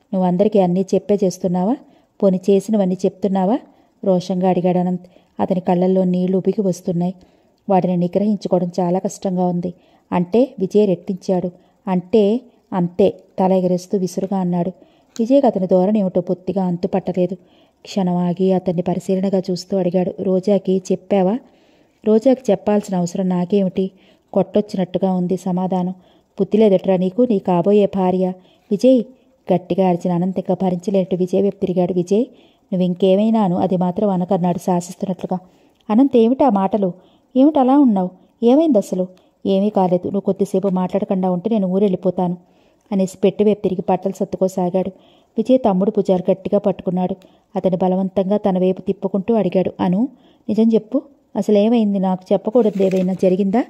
నువ్వు అందరికీ అన్నీ చెప్పే చేస్తున్నావా పోని చేసినవన్నీ చెప్తున్నావా రోషంగా అడిగాడు అనంత్ అతని కళ్ళల్లో నీళ్లు ఉబికి వస్తున్నాయి వాటిని నిగ్రహించుకోవడం చాలా కష్టంగా ఉంది అంటే విజయ్ రెట్టించాడు అంటే అంతే తల ఎగరేస్తూ విసురుగా అన్నాడు విజయ్కి అతని ధోరణి ఏమిటో పొత్తిగా అంతు పట్టలేదు క్షణం ఆగి అతన్ని పరిశీలనగా చూస్తూ అడిగాడు రోజాకి చెప్పావా రోజాకి చెప్పాల్సిన అవసరం నాకేమిటి కొట్టొచ్చినట్టుగా ఉంది సమాధానం బుద్ధి లేదట్రా నీకు నీ కాబోయే భార్య విజయ్ గట్టిగా అరిచిన అనంత ఇంకా భరించలేనట్టు విజయ్ వైపు తిరిగాడు విజయ్ నువ్వు ఇంకేమైనాను అది మాత్రం అనకన్నాడు శాసిస్తున్నట్లుగా అనంత్ ఏమిటా మాటలు ఏమిటి అలా ఉన్నావు ఏమైంది అసలు ఏమీ కాలేదు నువ్వు కొద్దిసేపు మాట్లాడకుండా ఉంటే నేను ఊరెళ్ళిపోతాను అనేసి పెట్టి వైపు తిరిగి బట్టలు సర్దుకోసాగాడు విజయ్ తమ్ముడు భుజాలు గట్టిగా పట్టుకున్నాడు అతని బలవంతంగా తన వైపు తిప్పుకుంటూ అడిగాడు అను నిజం చెప్పు అసలు ఏమైంది నాకు చెప్పకూడదు ఏమైనా జరిగిందా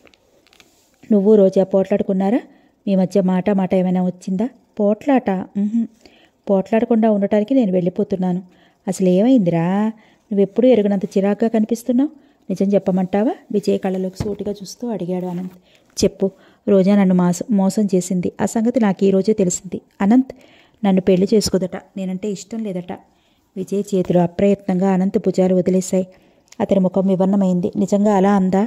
నువ్వు రోజా పోట్లాడుకున్నారా మీ మధ్య మాట మాట ఏమైనా వచ్చిందా పోట్లాట ఉహుం. పోట్లాడకుండా ఉండటానికి నేను వెళ్ళిపోతున్నాను అసలు ఏమైందిరా నువ్వెప్పుడూ ఎరుగనంత చిరాగ్గా కనిపిస్తున్నావు నిజం చెప్పమంటావా విజయ్ కళ్ళలోకి సూటిగా చూస్తూ అడిగాడు అనంత్ చెప్పు రోజా నన్ను మాస మోసం చేసింది ఆ సంగతి నాకు ఈ రోజే తెలిసింది అనంత్ నన్ను పెళ్లి చేసుకోదట నేనంటే ఇష్టం లేదట విజయ్ చేతులు అప్రయత్నంగా అనంత్ భుజాలు వదిలేశాయి అతని ముఖం వివన్నమైంది నిజంగా అలా అందా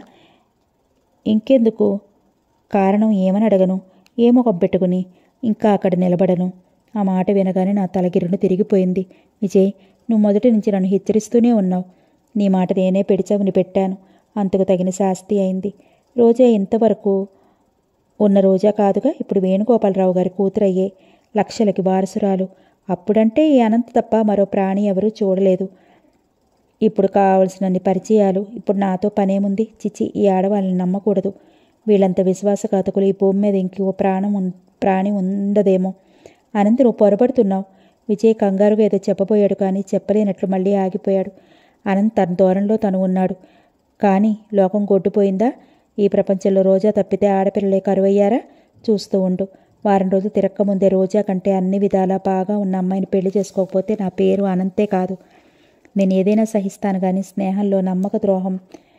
ఇంకెందుకు కారణం ఏమని అడగను ఏ ముఖం పెట్టుకుని ఇంకా అక్కడ నిలబడను ఆ మాట వినగానే నా తలగిరును తిరిగిపోయింది విజయ్ నువ్వు మొదటి నుంచి నన్ను హెచ్చరిస్తూనే ఉన్నావు నీ మాట నేనే పెడిచవుని పెట్టాను అంతకు తగిన శాస్తి అయింది రోజా ఇంతవరకు ఉన్న రోజా కాదుగా ఇప్పుడు వేణుగోపాలరావు గారి కూతురయ్యే లక్షలకి వారసురాలు అప్పుడంటే ఈ అనంత తప్ప మరో ప్రాణి ఎవరూ చూడలేదు ఇప్పుడు కావలసినన్ని పరిచయాలు ఇప్పుడు నాతో పనేముంది చిచి ఈ ఆడవాళ్ళని నమ్మకూడదు వీళ్ళంత విశ్వాసఘాతకులు ఈ భూమి మీద ఇంకో ప్రాణం ఉన్ ప్రాణి ఉండదేమో అనంత నువ్వు పొరపడుతున్నావు విజయ్ కంగారుగా ఏదో చెప్పబోయాడు కానీ చెప్పలేనట్లు మళ్ళీ ఆగిపోయాడు అనంత్ తన దూరంలో తను ఉన్నాడు కానీ లోకం కొట్టుపోయిందా ఈ ప్రపంచంలో రోజా తప్పితే ఆడపిల్లలే కరువయ్యారా చూస్తూ ఉండు వారం రోజులు తిరక్కముందే రోజా కంటే అన్ని విధాలా బాగా ఉన్న అమ్మాయిని పెళ్లి చేసుకోకపోతే నా పేరు అనంతే కాదు నేను ఏదైనా సహిస్తాను కానీ స్నేహంలో నమ్మక ద్రోహం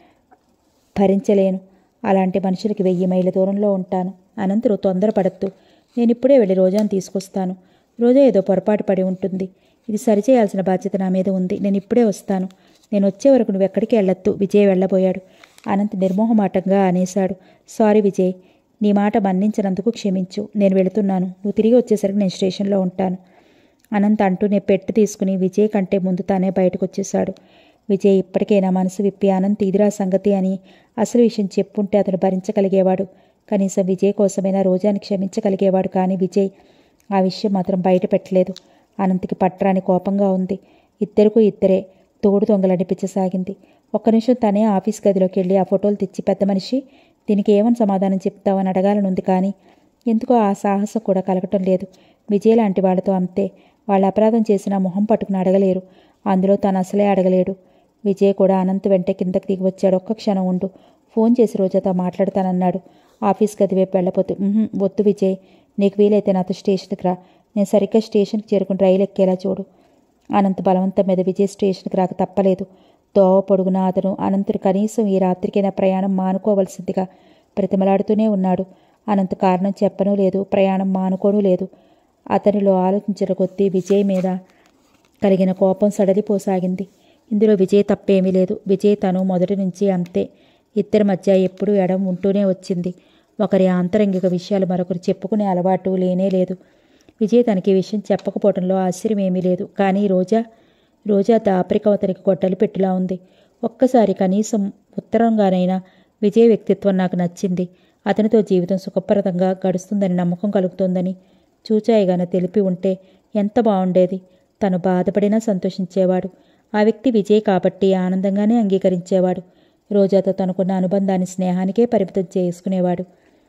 భరించలేను అలాంటి మనుషులకి వెయ్యి మైళ్ళ దూరంలో ఉంటాను అనంతరు తొందరపడద్దు నేను ఇప్పుడే వెళ్ళి రోజాను తీసుకొస్తాను రోజా ఏదో పొరపాటు పడి ఉంటుంది ఇది సరిచేయాల్సిన బాధ్యత నా మీద ఉంది నేను ఇప్పుడే వస్తాను నేను వచ్చే వరకు నువ్వు ఎక్కడికి వెళ్ళొద్దు విజయ్ వెళ్ళబోయాడు అనంత్ నిర్మోహమాటంగా అనేశాడు సారీ విజయ్ నీ మాట మన్నించినందుకు క్షమించు నేను వెళుతున్నాను నువ్వు తిరిగి వచ్చేసరికి నేను స్టేషన్లో ఉంటాను అనంత్ అంటూనే పెట్టి తీసుకుని విజయ్ కంటే ముందు తానే బయటకు వచ్చేశాడు విజయ్ ఇప్పటికే నా మనసు విప్పి అనంత్ ఇదిరా సంగతి అని అసలు విషయం చెప్పుంటే అతను భరించగలిగేవాడు కనీసం విజయ్ కోసమైనా రోజాని క్షమించగలిగేవాడు కానీ విజయ్ ఆ విషయం మాత్రం బయట పెట్టలేదు అనంత్కి పట్రాని కోపంగా ఉంది ఇద్దరికూ ఇద్దరే తోడు దొంగలనిపించసాగింది ఒక్క నిమిషం తనే ఆఫీస్ గదిలోకి వెళ్ళి ఆ ఫోటోలు తెచ్చి పెద్ద మనిషి దీనికి ఏమని సమాధానం చెప్తావని అడగాలనుంది కానీ ఎందుకో ఆ సాహసం కూడా కలగటం లేదు విజయ్ లాంటి వాళ్ళతో అంతే వాళ్ళ అపరాధం చేసిన మొహం పట్టుకుని అడగలేరు అందులో తను అసలే అడగలేడు విజయ్ కూడా అనంత్ వెంట కిందకి దిగి వచ్చాడు ఒక్క క్షణం ఉండు ఫోన్ చేసి రోజాతో మాట్లాడతానన్నాడు ఆఫీస్ గది వైపు వెళ్ళపోతూ "ఉహుం, వద్దు విజయ్ నీకు వీలైతే నాతో స్టేషన్కి రా నేను సరిగ్గా స్టేషన్కి చేరుకుని రైలు ఎక్కేలా చూడు అనంత్ బలవంతం మీద విజయ్ స్టేషన్కి రాక తప్పలేదు దోవ పొడుగున అతను అనంతుడు కనీసం ఈ రాత్రికైనా ప్రయాణం మానుకోవలసిందిగా ప్రతిమలాడుతూనే ఉన్నాడు అనంత్ కారణం చెప్పనూ లేదు ప్రయాణం మానుకోనూ లేదు అతనిలో ఆలోచించిన కొద్దీ విజయ్ మీద కలిగిన కోపం సడలిపోసాగింది ఇందులో విజయ్ తప్పేమీ లేదు విజయ్ తను మొదటి నుంచి అంతే ఇద్దరి మధ్య ఎప్పుడూ ఎడం ఉంటూనే వచ్చింది ఒకరి ఆంతరంగిక విషయాలు మరొకరు చెప్పుకునే అలవాటు లేనే లేదు విజయ్ తనకి ఈ విషయం చెప్పకపోవడంలో ఆశ్చర్యం ఏమీ లేదు కానీ రోజా రోజా దాపరికం అతనికి గొడ్డలి పెట్టిలా ఉంది ఒక్కసారి కనీసం ఉత్తరంగానైనా విజయ్ వ్యక్తిత్వం నాకు నచ్చింది అతనితో జీవితం సుఖప్రదంగా గడుస్తుందని నమ్మకం కలుగుతోందని చూచాయిగాన తెలిపి ఉంటే ఎంత బాగుండేది తను బాధపడినా సంతోషించేవాడు ఆ వ్యక్తి విజయ్ కాబట్టి ఆనందంగానే అంగీకరించేవాడు రోజాతో తనకున్న అనుబంధాన్ని స్నేహానికే పరిమితం చేసుకునేవాడు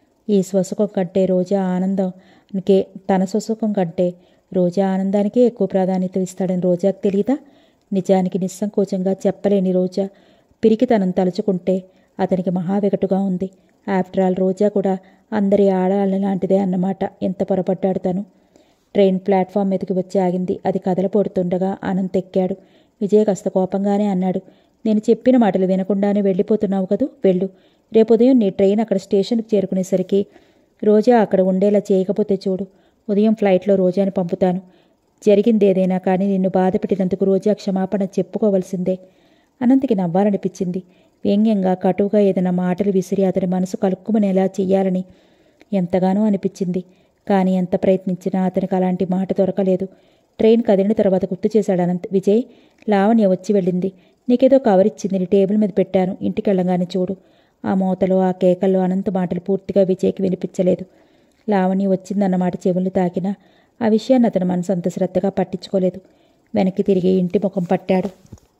ఈ స్వసుఖం కంటే రోజా ఆనందానికే తన స్వసుఖం కంటే రోజా ఆనందానికే ఎక్కువ ప్రాధాన్యత ఇస్తాడని రోజాకు తెలియదా నిజానికి నిస్సంకోచంగా చెప్పలేని రోజా పిరికితనం తలుచుకుంటే అతనికి మహావెగటుగా ఉంది ఆఫ్టర్ ఆల్ రోజా కూడా అందరి ఆడాళ్ళ లాంటిదే అన్నమాట ఎంత పొరపడ్డాడు తను ట్రైన్ ప్లాట్ఫామ్ మీదకి వచ్చి ఆగింది అది కదలపోడుతుండగా అనంత్ ఎక్కాడు విజయ్ కాస్త కోపంగానే అన్నాడు నేను చెప్పిన మాటలు వినకుండానే వెళ్ళిపోతున్నావు కదూ వెళ్ళు రేపు ఉదయం నీ ట్రైన్ అక్కడ స్టేషన్కి చేరుకునేసరికి రోజా అక్కడ ఉండేలా చేయకపోతే చూడు ఉదయం ఫ్లైట్లో రోజాని పంపుతాను జరిగింది ఏదైనా కానీ నిన్ను బాధ పెట్టినందుకు రోజా క్షమాపణ చెప్పుకోవలసిందే అనంతకి నవ్వాలనిపించింది వ్యంగ్యంగా కటువుగా ఏదైనా మాటలు విసిరి అతని మనసు కలుక్కుమనేలా చెయ్యాలని ఎంతగానో అనిపించింది కానీ ఎంత ప్రయత్నించినా అతనికి అలాంటి మాట దొరకలేదు ట్రైన్ కదిలిన తర్వాత గుర్తు చేశాడు అనంత్ విజయ్ లావణ్య వచ్చి వెళ్ళింది నీకేదో కవర్ ఇచ్చింది నీ టేబుల్ మీద పెట్టాను ఇంటికి వెళ్ళగానే చూడు ఆ మోతలో ఆ కేకల్లో అనంత మాటలు పూర్తిగా విజయ్కి వినిపించలేదు లావణ్య వచ్చిందన్నమాట చెవుల్ని తాకినా ఆ విషయాన్ని అతని మనసు అంత శ్రద్ధగా పట్టించుకోలేదు వెనక్కి తిరిగి ఇంటి ముఖం పట్టాడు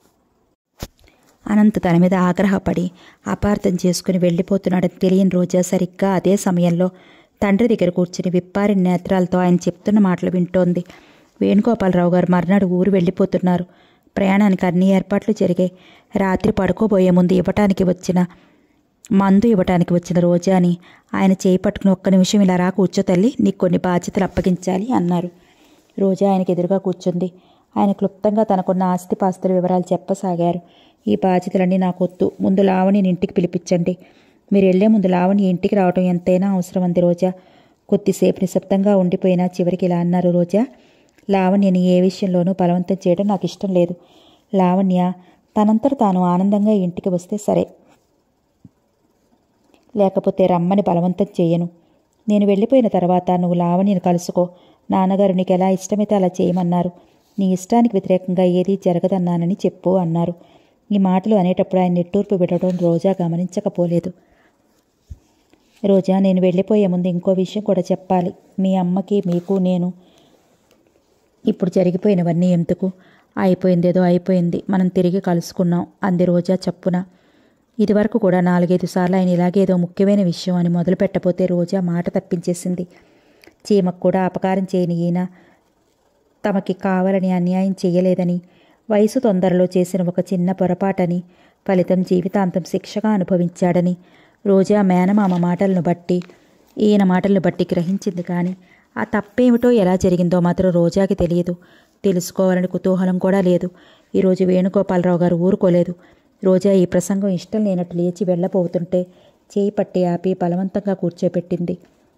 అనంత్ తన మీద ఆగ్రహపడి అపార్థం చేసుకుని వెళ్ళిపోతున్నాడని తెలియని రోజా సరిగ్గా అదే సమయంలో తండ్రి దగ్గర కూర్చుని విప్పారిన నేత్రాలతో ఆయన చెప్తున్న మాటలు వింటోంది వేణుగోపాలరావు గారు మర్నాడు ఊరు వెళ్ళిపోతున్నారు ప్రయాణానికి అన్ని ఏర్పాట్లు జరిగాయి రాత్రి పడుకోబోయే ముందు ఇవ్వటానికి వచ్చిన మందు ఇవ్వటానికి వచ్చిన రోజాని ఆయన చేయి పట్టుకుని ఒక్క నిమిషం ఇలా రా కూర్చో తల్లి నీకు కొన్ని బాధ్యతలు అప్పగించాలి అన్నారు రోజా ఆయనకు ఎదురుగా కూర్చుంది ఆయన క్లుప్తంగా తనకున్న ఆస్తిపాస్తుల వివరాలు చెప్పసాగారు ఈ బాధ్యతలన్నీ నాకు వద్దు ముందు లావణిని ఇంటికి పిలిపించండి మీరు వెళ్లే ముందు లావణి ఇంటికి రావడం ఎంతైనా అవసరం అంది రోజా కొద్దిసేపు నిశ్శబ్దంగా ఉండిపోయినా చివరికి ఇలా అన్నారు రోజా లావణ్యని ఏ విషయంలోనూ బలవంతం చేయడం నాకు ఇష్టం లేదు లావణ్య తనంతట తాను ఆనందంగా ఇంటికి వస్తే సరే లేకపోతే రమ్మని బలవంతం చేయను నేను వెళ్ళిపోయిన తర్వాత నువ్వు లావణ్యను కలుసుకో నాన్నగారు నీకు ఎలా ఇష్టమైతే అలా చేయమన్నారు నీ ఇష్టానికి వ్యతిరేకంగా ఏదీ జరగదన్నానని చెప్పు అన్నారు ఈ మాటలు అనేటప్పుడు ఆయన నిట్టూర్పు విడడం రోజా గమనించకపోలేదు రోజా నేను వెళ్ళిపోయే ముందు ఇంకో విషయం కూడా చెప్పాలి మీ అమ్మకి మీకు నేను ఇప్పుడు జరిగిపోయినవన్నీ ఎందుకు అయిపోయిందేదో అయిపోయింది మనం తిరిగి కలుసుకున్నాం అంది రోజా చప్పున ఇదివరకు కూడా నాలుగైదు సార్లు ఆయన ఇలాగేదో ముఖ్యమైన విషయం అని మొదలు పెట్టబోతే రోజా మాట తప్పించేసింది చీమకు కూడా అపకారం చేయని ఈయన తమకి కావాలని అన్యాయం చేయలేదని వయసు తొందరలో చేసిన ఒక చిన్న పొరపాటని ఫలితం జీవితాంతం శిక్షగా అనుభవించాడని రోజా మేనమామ మాటలను బట్టి ఈయన మాటలను బట్టి గ్రహించింది కానీ ఆ తప్పేమిటో ఎలా జరిగిందో మాత్రం రోజాకి తెలియదు తెలుసుకోవాలని కుతూహలం కూడా లేదు ఈరోజు వేణుగోపాలరావు గారు ఊరుకోలేదు రోజా ఈ ప్రసంగం ఇష్టం లేనట్టు లేచి వెళ్ళబోతుంటే చేయి పట్టి ఆపి బలవంతంగా కూర్చోపెట్టింది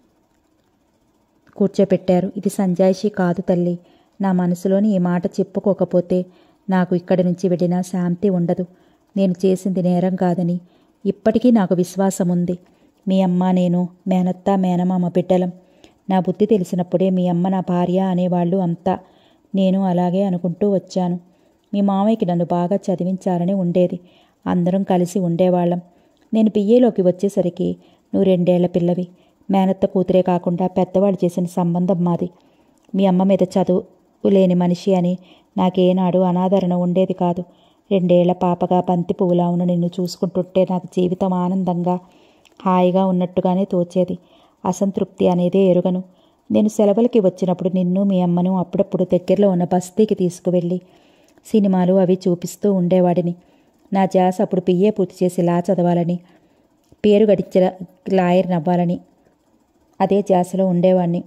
కూర్చోపెట్టారు ఇది సంజాయిషి కాదు తల్లి నా మనసులోని ఈ మాట చెప్పుకోకపోతే నాకు ఇక్కడి నుంచి వెళ్ళినా శాంతి ఉండదు నేను చేసింది నేరం కాదని ఇప్పటికీ నాకు విశ్వాసం ఉంది మీ అమ్మ నేను మేనత్త మేనమామ బిడ్డలం నా బుద్ధి తెలిసినప్పుడే మీ అమ్మ నా భార్య అనేవాళ్ళు అంతా నేను అలాగే అనుకుంటూ వచ్చాను మీ మామయ్యకి నన్ను బాగా చదివించాలని ఉండేది అందరం కలిసి ఉండేవాళ్ళం నేను బిఏలోకి వచ్చేసరికి నువ్వు రెండేళ్ల పిల్లవి మేనత్త కూతురే కాకుండా పెద్దవాళ్ళు చేసిన సంబంధం మాది మీ అమ్మ మీద చదువు లేని మనిషి అని నాకేనాడు అనాదరణ ఉండేది కాదు రెండేళ్ల పాపగా బంతి పువ్వులా ఉన్న నిన్ను చూసుకుంటుంటే నాకు జీవితం ఆనందంగా హాయిగా ఉన్నట్టుగానే తోచేది అసంతృప్తి అనేదే ఎరుగను నేను సెలవులకి వచ్చినప్పుడు నిన్ను మీ అమ్మను అప్పుడప్పుడు దగ్గరలో ఉన్న బస్తీకి తీసుకువెళ్ళి సినిమాలు అవి చూపిస్తూ ఉండేవాడిని నా జాస్ అప్పుడు పిఏ పూర్తి చేసి లా చదవాలని పేరు గడించిన లాయర్ నవ్వాలని అదే జాసలో ఉండేవాణ్ణి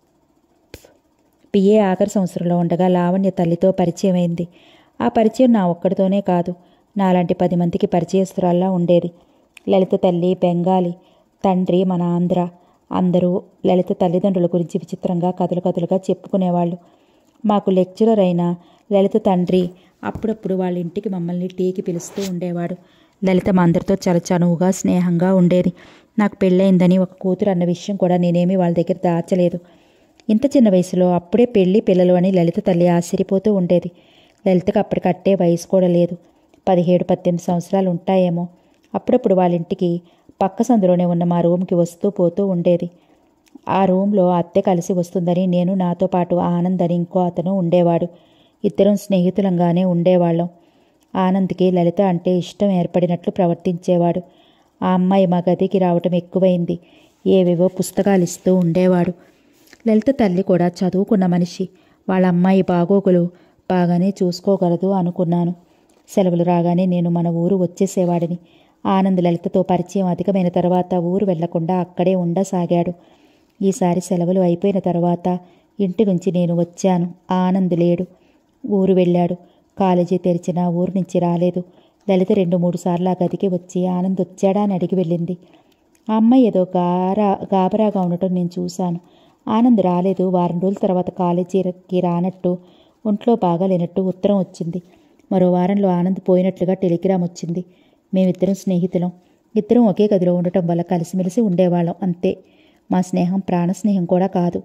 పిఏ ఆఖరి సంవత్సరంలో ఉండగా లావణ్య తల్లితో పరిచయం అయింది ఆ పరిచయం నా ఒక్కడితోనే కాదు నాలాంటి పది మందికి పరిచయస్తురాల్లా ఉండేది లలిత తల్లి బెంగాలీ తండ్రి మన ఆంధ్ర అందరూ లలిత తల్లిదండ్రుల గురించి విచిత్రంగా కథలు కథలుగా చెప్పుకునేవాళ్ళు మాకు లెక్చరర్ అయిన లలిత తండ్రి అప్పుడప్పుడు వాళ్ళ ఇంటికి మమ్మల్ని టీకి పిలుస్తూ ఉండేవాడు లలిత మా అందరితో చాలా చనువుగా స్నేహంగా ఉండేది నాకు పెళ్ళయిందని ఒక కూతురు అన్న విషయం కూడా నేనేమీ వాళ్ళ దగ్గర దాచలేదు ఇంత చిన్న వయసులో అప్పుడే పెళ్లి పిల్లలు అని లలిత తల్లి ఆశ్చర్యపోతూ ఉండేది లలితకు అప్పటికట్టే వయసు కూడా లేదు పదిహేడు పద్దెనిమిది సంవత్సరాలు ఉంటాయేమో అప్పుడప్పుడు వాళ్ళ ఇంటికి పక్క సందులోనే ఉన్న మా రూమ్కి వస్తూ పోతూ ఉండేది ఆ రూమ్లో అత్తె కలిసి వస్తుందని నేను నాతో పాటు ఆనంద్ అని ఇంకో అతను ఉండేవాడు ఇద్దరం స్నేహితులంగానే ఉండేవాళ్ళం ఆనంద్కి లలిత అంటే ఇష్టం ఏర్పడినట్లు ప్రవర్తించేవాడు ఆ అమ్మాయి మా గదికి రావటం ఎక్కువైంది ఏవేవో పుస్తకాలు ఇస్తూ ఉండేవాడు లలిత తల్లి కూడా చదువుకున్న మనిషి వాళ్ళ అమ్మాయి బాగోగులు బాగానే చూసుకోగలదు అనుకున్నాను సెలవులు రాగానే నేను మన ఊరు వచ్చేసేవాడిని ఆనంద్ లలితతో పరిచయం అధికమైన తర్వాత ఊరు వెళ్లకుండా అక్కడే ఉండసాగాడు ఈసారి సెలవులు అయిపోయిన తర్వాత ఇంటి నుంచి నేను వచ్చాను ఆనంద్ లేడు ఊరు వెళ్ళాడు కాలేజీ తెరిచినా ఊరు నుంచి రాలేదు లలిత రెండు మూడు సార్లు ఆ గదికి వచ్చి ఆనంద్ వచ్చాడా అని అడిగి వెళ్ళింది ఆ అమ్మాయి ఏదో గారా గాబరాగా ఉండటం నేను చూశాను ఆనంద్ రాలేదు వారం రోజుల తర్వాత కాలేజీకి రానట్టు ఒంట్లో బాగాలేనట్టు ఉత్తరం వచ్చింది మరో వారంలో ఆనంద్ పోయినట్లుగా టెలిగ్రామ్ వచ్చింది మేమిద్దరం స్నేహితులం ఇద్దరం ఒకే గదిలో ఉండటం వల్ల కలిసిమెలిసి ఉండేవాళ్ళం అంతే మా స్నేహం ప్రాణ స్నేహం కూడా కాదు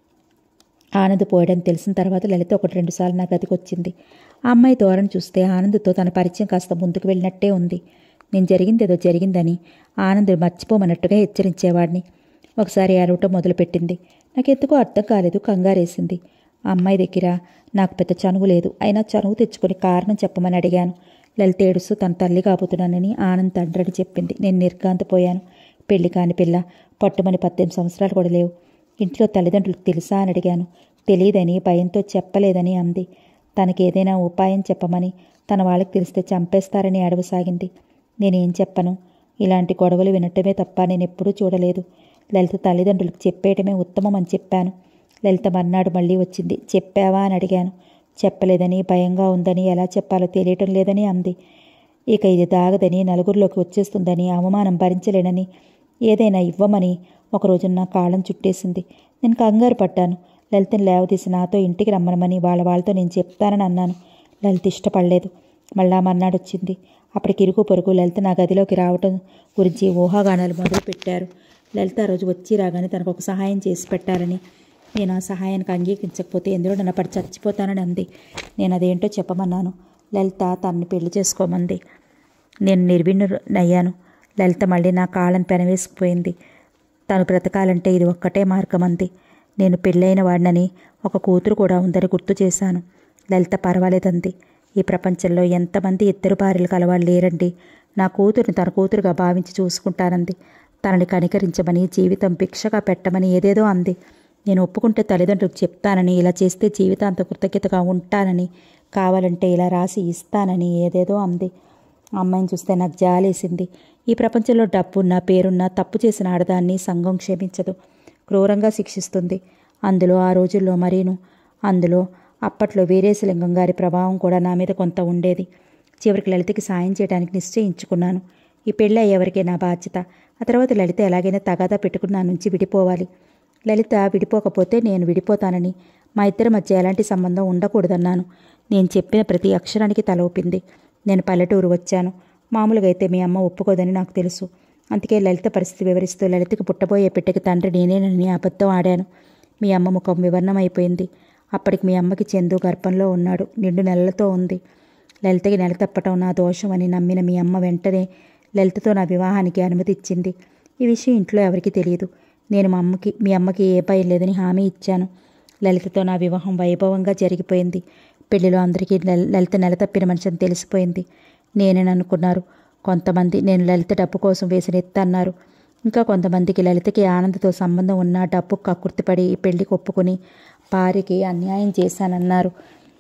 ఆనంద్ పోయడం తెలిసిన తర్వాత లలిత ఒకటి రెండు సార్లు నా గదికి వచ్చింది ఆ అమ్మాయి ధోరణి చూస్తే ఆనంద్తో తన పరిచయం కాస్త ముందుకు వెళ్ళినట్టే ఉంది నేను జరిగింది ఏదో జరిగిందని ఆనంద్ మర్చిపోమన్నట్టుగా హెచ్చరించేవాడిని ఒకసారి ఏడవటం మొదలుపెట్టింది నాకెందుకో అర్థం కాలేదు కంగారేసింది ఆ అమ్మాయి దగ్గర నాకు పెద్ద చనువు లేదు అయినా చనువు తెచ్చుకొని కారణం చెప్పమని అడిగాను లలిత ఏడుస్తూ తన తల్లి కాబోతున్నానని ఆనంద్ తండ్రిని చెప్పింది నేను నిర్గాంతపోయాను పెళ్లి కాని పిల్ల పట్టుమని పద్దెనిమిది సంవత్సరాలు కూడా లేవు ఇంట్లో తల్లిదండ్రులకు తెలుసా అని అడిగాను తెలియదని భయంతో చెప్పలేదని అంది తనకి ఏదైనా ఉపాయం చెప్పమని తన వాళ్ళకి తెలిస్తే చంపేస్తారని అడవసాగింది నేనేం చెప్పను ఇలాంటి గొడవలు వినటమే తప్ప నేను ఎప్పుడూ చూడలేదు లలిత తల్లిదండ్రులకు చెప్పేయటమే ఉత్తమం అని చెప్పాను లలిత మర్నాడు మళ్ళీ వచ్చింది చెప్పావా అని అడిగాను చెప్పలేదని భయంగా ఉందని ఎలా చెప్పాలో తెలియటం లేదని అంది ఇక ఇది దాగదని నలుగురిలోకి వచ్చేస్తుందని అవమానం భరించలేనని ఏదైనా ఇవ్వమని ఒకరోజు నా కాళ్ళం చుట్టేసింది నేను కంగారు పడ్డాను లలితని లేవదీసి నాతో ఇంటికి రమ్మనమని వాళ్ళ వాళ్ళతో నేను చెప్తానని అన్నాను లలిత ఇష్టపడలేదు మళ్ళా మర్నాడు వచ్చింది అప్పటికి ఇరుగు పొరుగు లలిత నా గదిలోకి రావటం గురించి ఊహాగానాలు మొదలుపెట్టారు లలిత ఆ రోజు వచ్చి రాగానే తనకు ఒక సహాయం చేసి పెట్టాలని నేను ఆ సహాయానికి అంగీకరించకపోతే ఎందులో నన్ను పడి చచ్చిపోతానని అంది నేను అదేంటో చెప్పమన్నాను లలిత తనని పెళ్లి చేసుకోమంది నేను నిర్విణ్ణయ్యాను లలిత మళ్ళీ నా కాళ్ళని పెనవేసుకుపోయింది తను బ్రతకాలంటే ఇది ఒక్కటే మార్గం అంది నేను పెళ్ళైన వాడినని ఒక కూతురు కూడా ఉందని గుర్తు చేశాను లలిత పర్వాలేదంది ఈ ప్రపంచంలో ఎంతమంది ఇద్దరు భార్యలు కలవాళ్ళు లేరండి నా కూతురుని తన కూతురుగా భావించి చూసుకుంటానంది తనని కనికరించమని జీవితం భిక్షగా పెట్టమని ఏదేదో అంది నేను ఒప్పుకుంటే తల్లిదండ్రులకు చెప్తానని ఇలా చేస్తే జీవితాంత కృతజ్ఞతగా ఉంటానని కావాలంటే ఇలా రాసి ఇస్తానని ఏదేదో అంది అమ్మాయిని చూస్తే నాకు జాలేసింది ఈ ప్రపంచంలో డబ్బున్నా పేరున్నా తప్పు చేసిన ఆడదాన్ని సంఘం క్షమించదు క్రూరంగా శిక్షిస్తుంది అందులో ఆ రోజుల్లో మరీను అందులో అప్పట్లో వీరేశలింగం గారి ప్రభావం కూడా నా మీద కొంత ఉండేది చివరికి లలితకి సాయం చేయడానికి నిశ్చయించుకున్నాను ఈ పెళ్ళి ఎవరికే నా బాధ్యత ఆ తర్వాత లలిత ఎలాగైనా తగాదా పెట్టుకుని నా నుంచి విడిపోవాలి లలిత విడిపోకపోతే నేను విడిపోతానని మా ఇద్దరి మధ్య ఎలాంటి సంబంధం ఉండకూడదన్నాను నేను చెప్పిన ప్రతి అక్షరానికి తల ఊపింది నేను పల్లెటూరు వచ్చాను మామూలుగా అయితే మీ అమ్మ ఒప్పుకోదని నాకు తెలుసు అందుకే లలిత పరిస్థితి వివరిస్తూ లలితకి పుట్టబోయే బిడ్డకి తండ్రి నేనేనని అబద్ధం ఆడాను మీ అమ్మ ముఖం వివరణమైపోయింది అప్పటికి మీ అమ్మకి చందు గర్భంలో ఉన్నాడు నిండు నెలలతో ఉంది లలితకి నెల తప్పటం నా దోషం అని నమ్మిన మీ అమ్మ వెంటనే లలితతో నా వివాహానికి అనుమతి ఇచ్చింది ఈ విషయం ఇంట్లో ఎవరికీ తెలియదు నేను మా అమ్మకి మీ అమ్మకి ఏ భయం లేదని హామీ ఇచ్చాను లలితతో నా వివాహం వైభవంగా జరిగిపోయింది పెళ్లిలో అందరికీ లల్- లలిత నెల తప్పిన మనిషి అని తెలిసిపోయింది నేనని అనుకున్నారు కొంతమంది నేను లలిత డబ్బు కోసం వేసిన ఎత్తు అన్నారు ఇంకా కొంతమందికి లలితకి ఆనందతో సంబంధం ఉన్న డబ్బు కక్కుర్తిపడి ఈ పెళ్లికి ఒప్పుకొని భార్యకి అన్యాయం చేశానన్నారు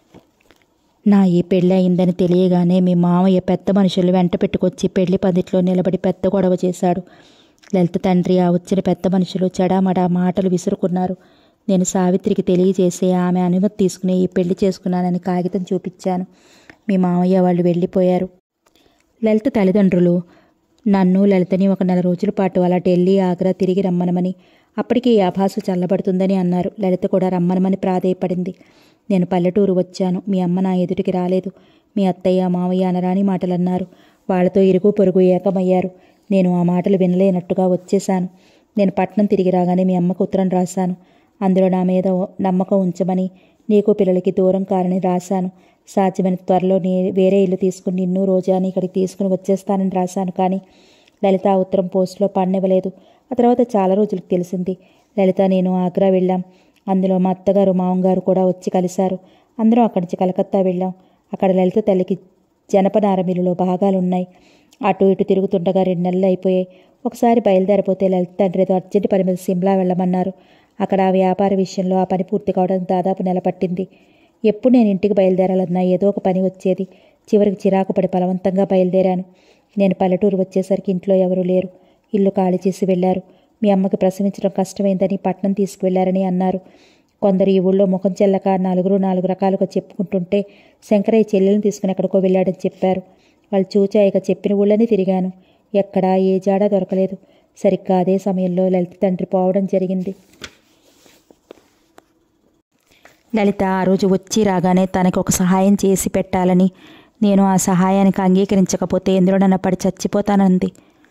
నా ఈ పెళ్ళి అయిందని తెలియగానే మీ మామయ్య పెద్ద మనుషులు వెంట పెట్టుకొచ్చి పెళ్లి పందిట్లో నిలబడి పెద్ద గొడవ చేశాడు లలిత తండ్రి ఆ వచ్చిన పెద్ద మనుషులు చెడామడా మాటలు విసురుకున్నారు నేను సావిత్రికి తెలియజేసి ఆమె అనుమతి తీసుకుని ఈ పెళ్లి చేసుకున్నానని కాగితం చూపించాను మీ మామయ్య వాళ్ళు వెళ్ళిపోయారు లలిత తల్లిదండ్రులు నన్ను లలితని ఒక నెల రోజుల పాటు అలా ఢిల్లీ ఆగ్రా తిరిగి రమ్మనమని అప్పటికి ఈ ఆభాసు చల్లబడుతుందని అన్నారు లలిత కూడా రమ్మనమని ప్రాధేయపడింది నేను పల్లెటూరు వచ్చాను మీ అమ్మ నా ఎదుటికి రాలేదు మీ అత్తయ్య మామయ్య అనరాని మాటలు అన్నారు వాళ్ళతో ఇరుగు పొరుగు ఏకమయ్యారు నేను ఆ మాటలు వినలేనట్టుగా వచ్చేశాను నేను పట్నం తిరిగి రాగానే మీ అమ్మకు ఉత్తరం రాశాను అందులో నా మీద నమ్మకం ఉంచమని నీకు పిల్లలకి దూరం కారని రాశాను సాధ్యమైన త్వరలో నే వేరే ఇల్లు తీసుకుని నిన్ను రోజాని ఇక్కడికి తీసుకుని వచ్చేస్తానని రాశాను కానీ లలిత ఆ ఉత్తరం పోస్టులో పడనివ్వలేదు ఆ తర్వాత చాలా రోజులకు తెలిసింది లలిత నేను ఆగ్రా వెళ్ళాం అందులో మా అత్తగారు మామగారు కూడా వచ్చి కలిశారు అందరం అక్కడి నుంచి కలకత్తా వెళ్ళాం అక్కడ లలిత తల్లికి జనపనార మిల్లులో భాగాలున్నాయి అటు ఇటు తిరుగుతుండగా రెండు నెలలు అయిపోయాయి ఒకసారి బయలుదేరిపోతే లలిత తండ్రి ఏదో అర్జెంట్ పని మీద సిమ్లా వెళ్ళమన్నారు అక్కడ ఆ వ్యాపార విషయంలో ఆ పని పూర్తి కావడానికి దాదాపు నెల పట్టింది ఎప్పుడు నేను ఇంటికి బయలుదేరాలన్నా ఏదో ఒక పని వచ్చేది చివరికి చిరాకు పడి బలవంతంగా బయలుదేరాను నేను పల్లెటూరు వచ్చేసరికి ఇంట్లో ఎవరూ లేరు ఇల్లు ఖాళీ చేసి వెళ్ళారు మీ అమ్మకి ప్రసవించడం కష్టమైందని పట్నం తీసుకువెళ్లారని అన్నారు కొందరు ఈ ఊళ్ళో ముఖం చెల్లక నలుగురు నాలుగు రకాలుగా చెప్పుకుంటుంటే శంకరయ్య చెల్లెల్ని తీసుకుని ఎక్కడికో వెళ్ళాడని చెప్పారు వాళ్ళు చూచాయిక చెప్పిన ఊళ్ళని తిరిగాను ఎక్కడా ఏ జాడా దొరకలేదు సరిగ్గా అదే సమయంలో లలిత తండ్రి పోవడం జరిగింది లలిత ఆ రోజు వచ్చి రాగానే తనకి ఒక సహాయం చేసి పెట్టాలని నేను ఆ సహాయానికి అంగీకరించకపోతే ఎందులోనన్నా పడి చచ్చిపోతానంది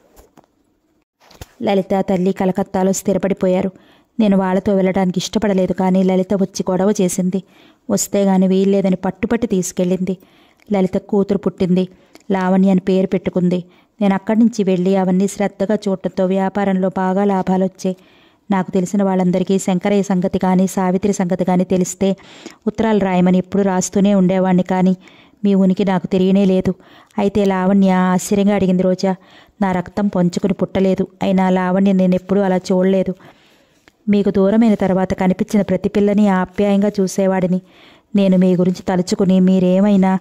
లలిత తల్లి కలకత్తాలో స్థిరపడిపోయారు నేను వాళ్ళతో వెళ్ళడానికి ఇష్టపడలేదు కానీ లలిత వచ్చి గొడవ చేసింది వస్తే గాని వీల్లేదని పట్టుపట్టి తీసుకెళ్ళింది లలిత కూతురు పుట్టింది లావణ్య అని పేరు పెట్టుకుంది నేను అక్కడి నుంచి వెళ్ళి అవన్నీ శ్రద్ధగా చూడటంతో వ్యాపారంలో బాగా లాభాలు వచ్చాయి నాకు తెలిసిన వాళ్ళందరికీ శంకరయ్య సంగతి కానీ సావిత్రి సంగతి కానీ తెలిస్తే ఉత్తరాలు రాయమని ఎప్పుడు రాస్తూనే ఉండేవాడిని కానీ మీ ఉనికి నాకు తెలియనే లేదు అయితే లావణ్య ఆశ్చర్యంగా అడిగింది రోజా నా రక్తం పొంచుకుని పుట్టలేదు అయినా లావణ్య నేను ఎప్పుడూ అలా చూడలేదు మీకు దూరమైన తర్వాత కనిపించిన ప్రతి పిల్లని ఆప్యాయంగా చూసేవాడిని నేను మీ గురించి తలుచుకుని మీరేమైనా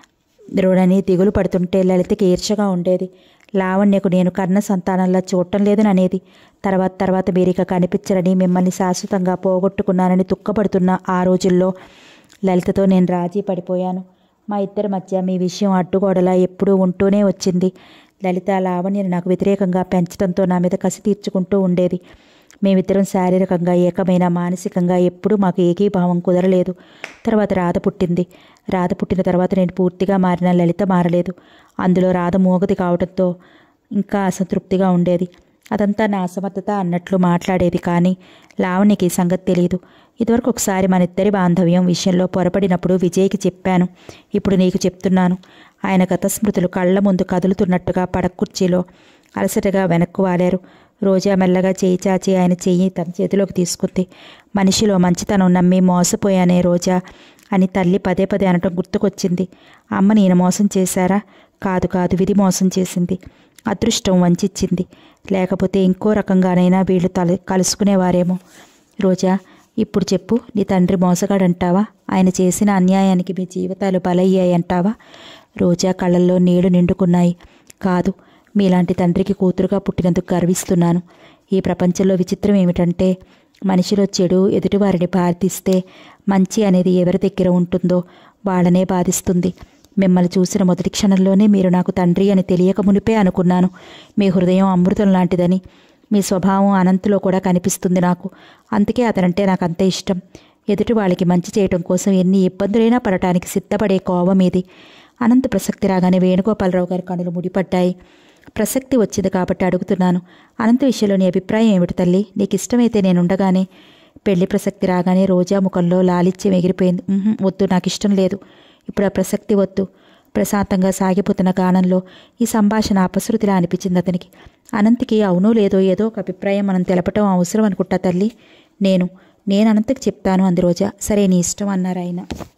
రుణని దిగులు పడుతుంటే లలితకి ఈర్షగా ఉండేది లావణ్యకు నేను కన్న సంతానంలా చూడటం లేదని అనేది తర్వాత తర్వాత మీరిక కనిపించరని మిమ్మల్ని శాశ్వతంగా పోగొట్టుకున్నానని దుఃఖపడుతున్న ఆ రోజుల్లో లలితతో నేను రాజీ పడిపోయాను మా ఇద్దరి మధ్య మీ విషయం అడ్డుగోడలా ఎప్పుడూ ఉంటూనే వచ్చింది లలిత లావణ్యని నాకు వ్యతిరేకంగా పెంచడంతో నా మీద కసి తీర్చుకుంటూ ఉండేది మేమిద్దరం శారీరకంగా ఏకమైన మానసికంగా ఎప్పుడూ మాకు ఏకీభావం కుదరలేదు తర్వాత రాధ పుట్టింది రాధ పుట్టిన తర్వాత నేను పూర్తిగా మారిన లలిత మారలేదు అందులో రాధ మోగది కావడంతో ఇంకా అసంతృప్తిగా ఉండేది అదంతా నా అసమర్థత అన్నట్లు మాట్లాడేది కానీ లావణ్యకి ఈ సంగతి తెలియదు ఇదివరకు ఒకసారి మన ఇద్దరి బాంధవ్యం విషయంలో పొరపడినప్పుడు విజయ్కి చెప్పాను ఇప్పుడు నీకు చెప్తున్నాను ఆయన గత స్మృతులు కళ్ళ ముందు కదులుతున్నట్టుగా పడకుర్చీలో అలసటగా వెనక్కు వాలారు రోజా మెల్లగా చేయి చాచి ఆయన చెయ్యి తన చేతిలోకి తీసుకుంది మనిషిలో మంచితనం నమ్మి మోసపోయానే రోజా అని తల్లి పదే పదే అనటం గుర్తుకొచ్చింది అమ్మ నేను మోసం చేశారా కాదు కాదు విధి మోసం చేసింది అదృష్టం వంచిచ్చింది లేకపోతే ఇంకో రకంగానైనా వీళ్ళు తల కలుసుకునేవారేమో రోజా ఇప్పుడు చెప్పు నీ తండ్రి మోసగాడంటావా ఆయన చేసిన అన్యాయానికి మీ జీవితాలు బలయ్యాయంటావా రోజా కళ్ళల్లో నీళ్లు నిండుకున్నాయి కాదు మీలాంటి తండ్రికి కూతురుగా పుట్టినందుకు గర్విస్తున్నాను ఈ ప్రపంచంలో విచిత్రం ఏమిటంటే మనిషిలో చెడు ఎదుటివారిని బాధిస్తే మంచి అనేది ఎవరి దగ్గర ఉంటుందో వాళ్ళనే బాధిస్తుంది మిమ్మల్ని చూసిన మొదటి క్షణంలోనే మీరు నాకు తండ్రి అని తెలియక మునిపే అనుకున్నాను మీ హృదయం అమృతం లాంటిదని మీ స్వభావం అనంతలో కూడా కనిపిస్తుంది నాకు అందుకే అతనంటే నాకు అంత ఇష్టం ఎదుటి వాళ్ళకి మంచి చేయటం కోసం ఎన్ని ఇబ్బందులైనా పడటానికి సిద్ధపడే కోవం ఇది అనంత ప్రసక్తి రాగానే వేణుగోపాలరావు గారి కనులు ముడిపడ్డాయి ప్రసక్తి వచ్చింది కాబట్టి అడుగుతున్నాను అనంత విషయంలో నీ అభిప్రాయం ఏమిటి తల్లి నీకు ఇష్టమైతే నేనుండగానే పెళ్లి ప్రసక్తి రాగానే రోజా ముఖంలో లాలిత్యం ఎగిరిపోయింది "ఉహుం, వద్దు నాకు ఇష్టం లేదు ఇప్పుడు ఆ ప్రసక్తి వద్దు ప్రశాంతంగా సాగిపోతున్న గానంలో ఈ సంభాషణ అపశృతిలా అనిపించింది అతనికి అనంతకి అవునో లేదో ఏదో ఒక అభిప్రాయం మనం తెలపటం అవసరం అనుకుంటా తల్లి నేను నేను అనంతకి చెప్తాను అంది రోజా సరే నీ ఇష్టం అన్నారు ఆయన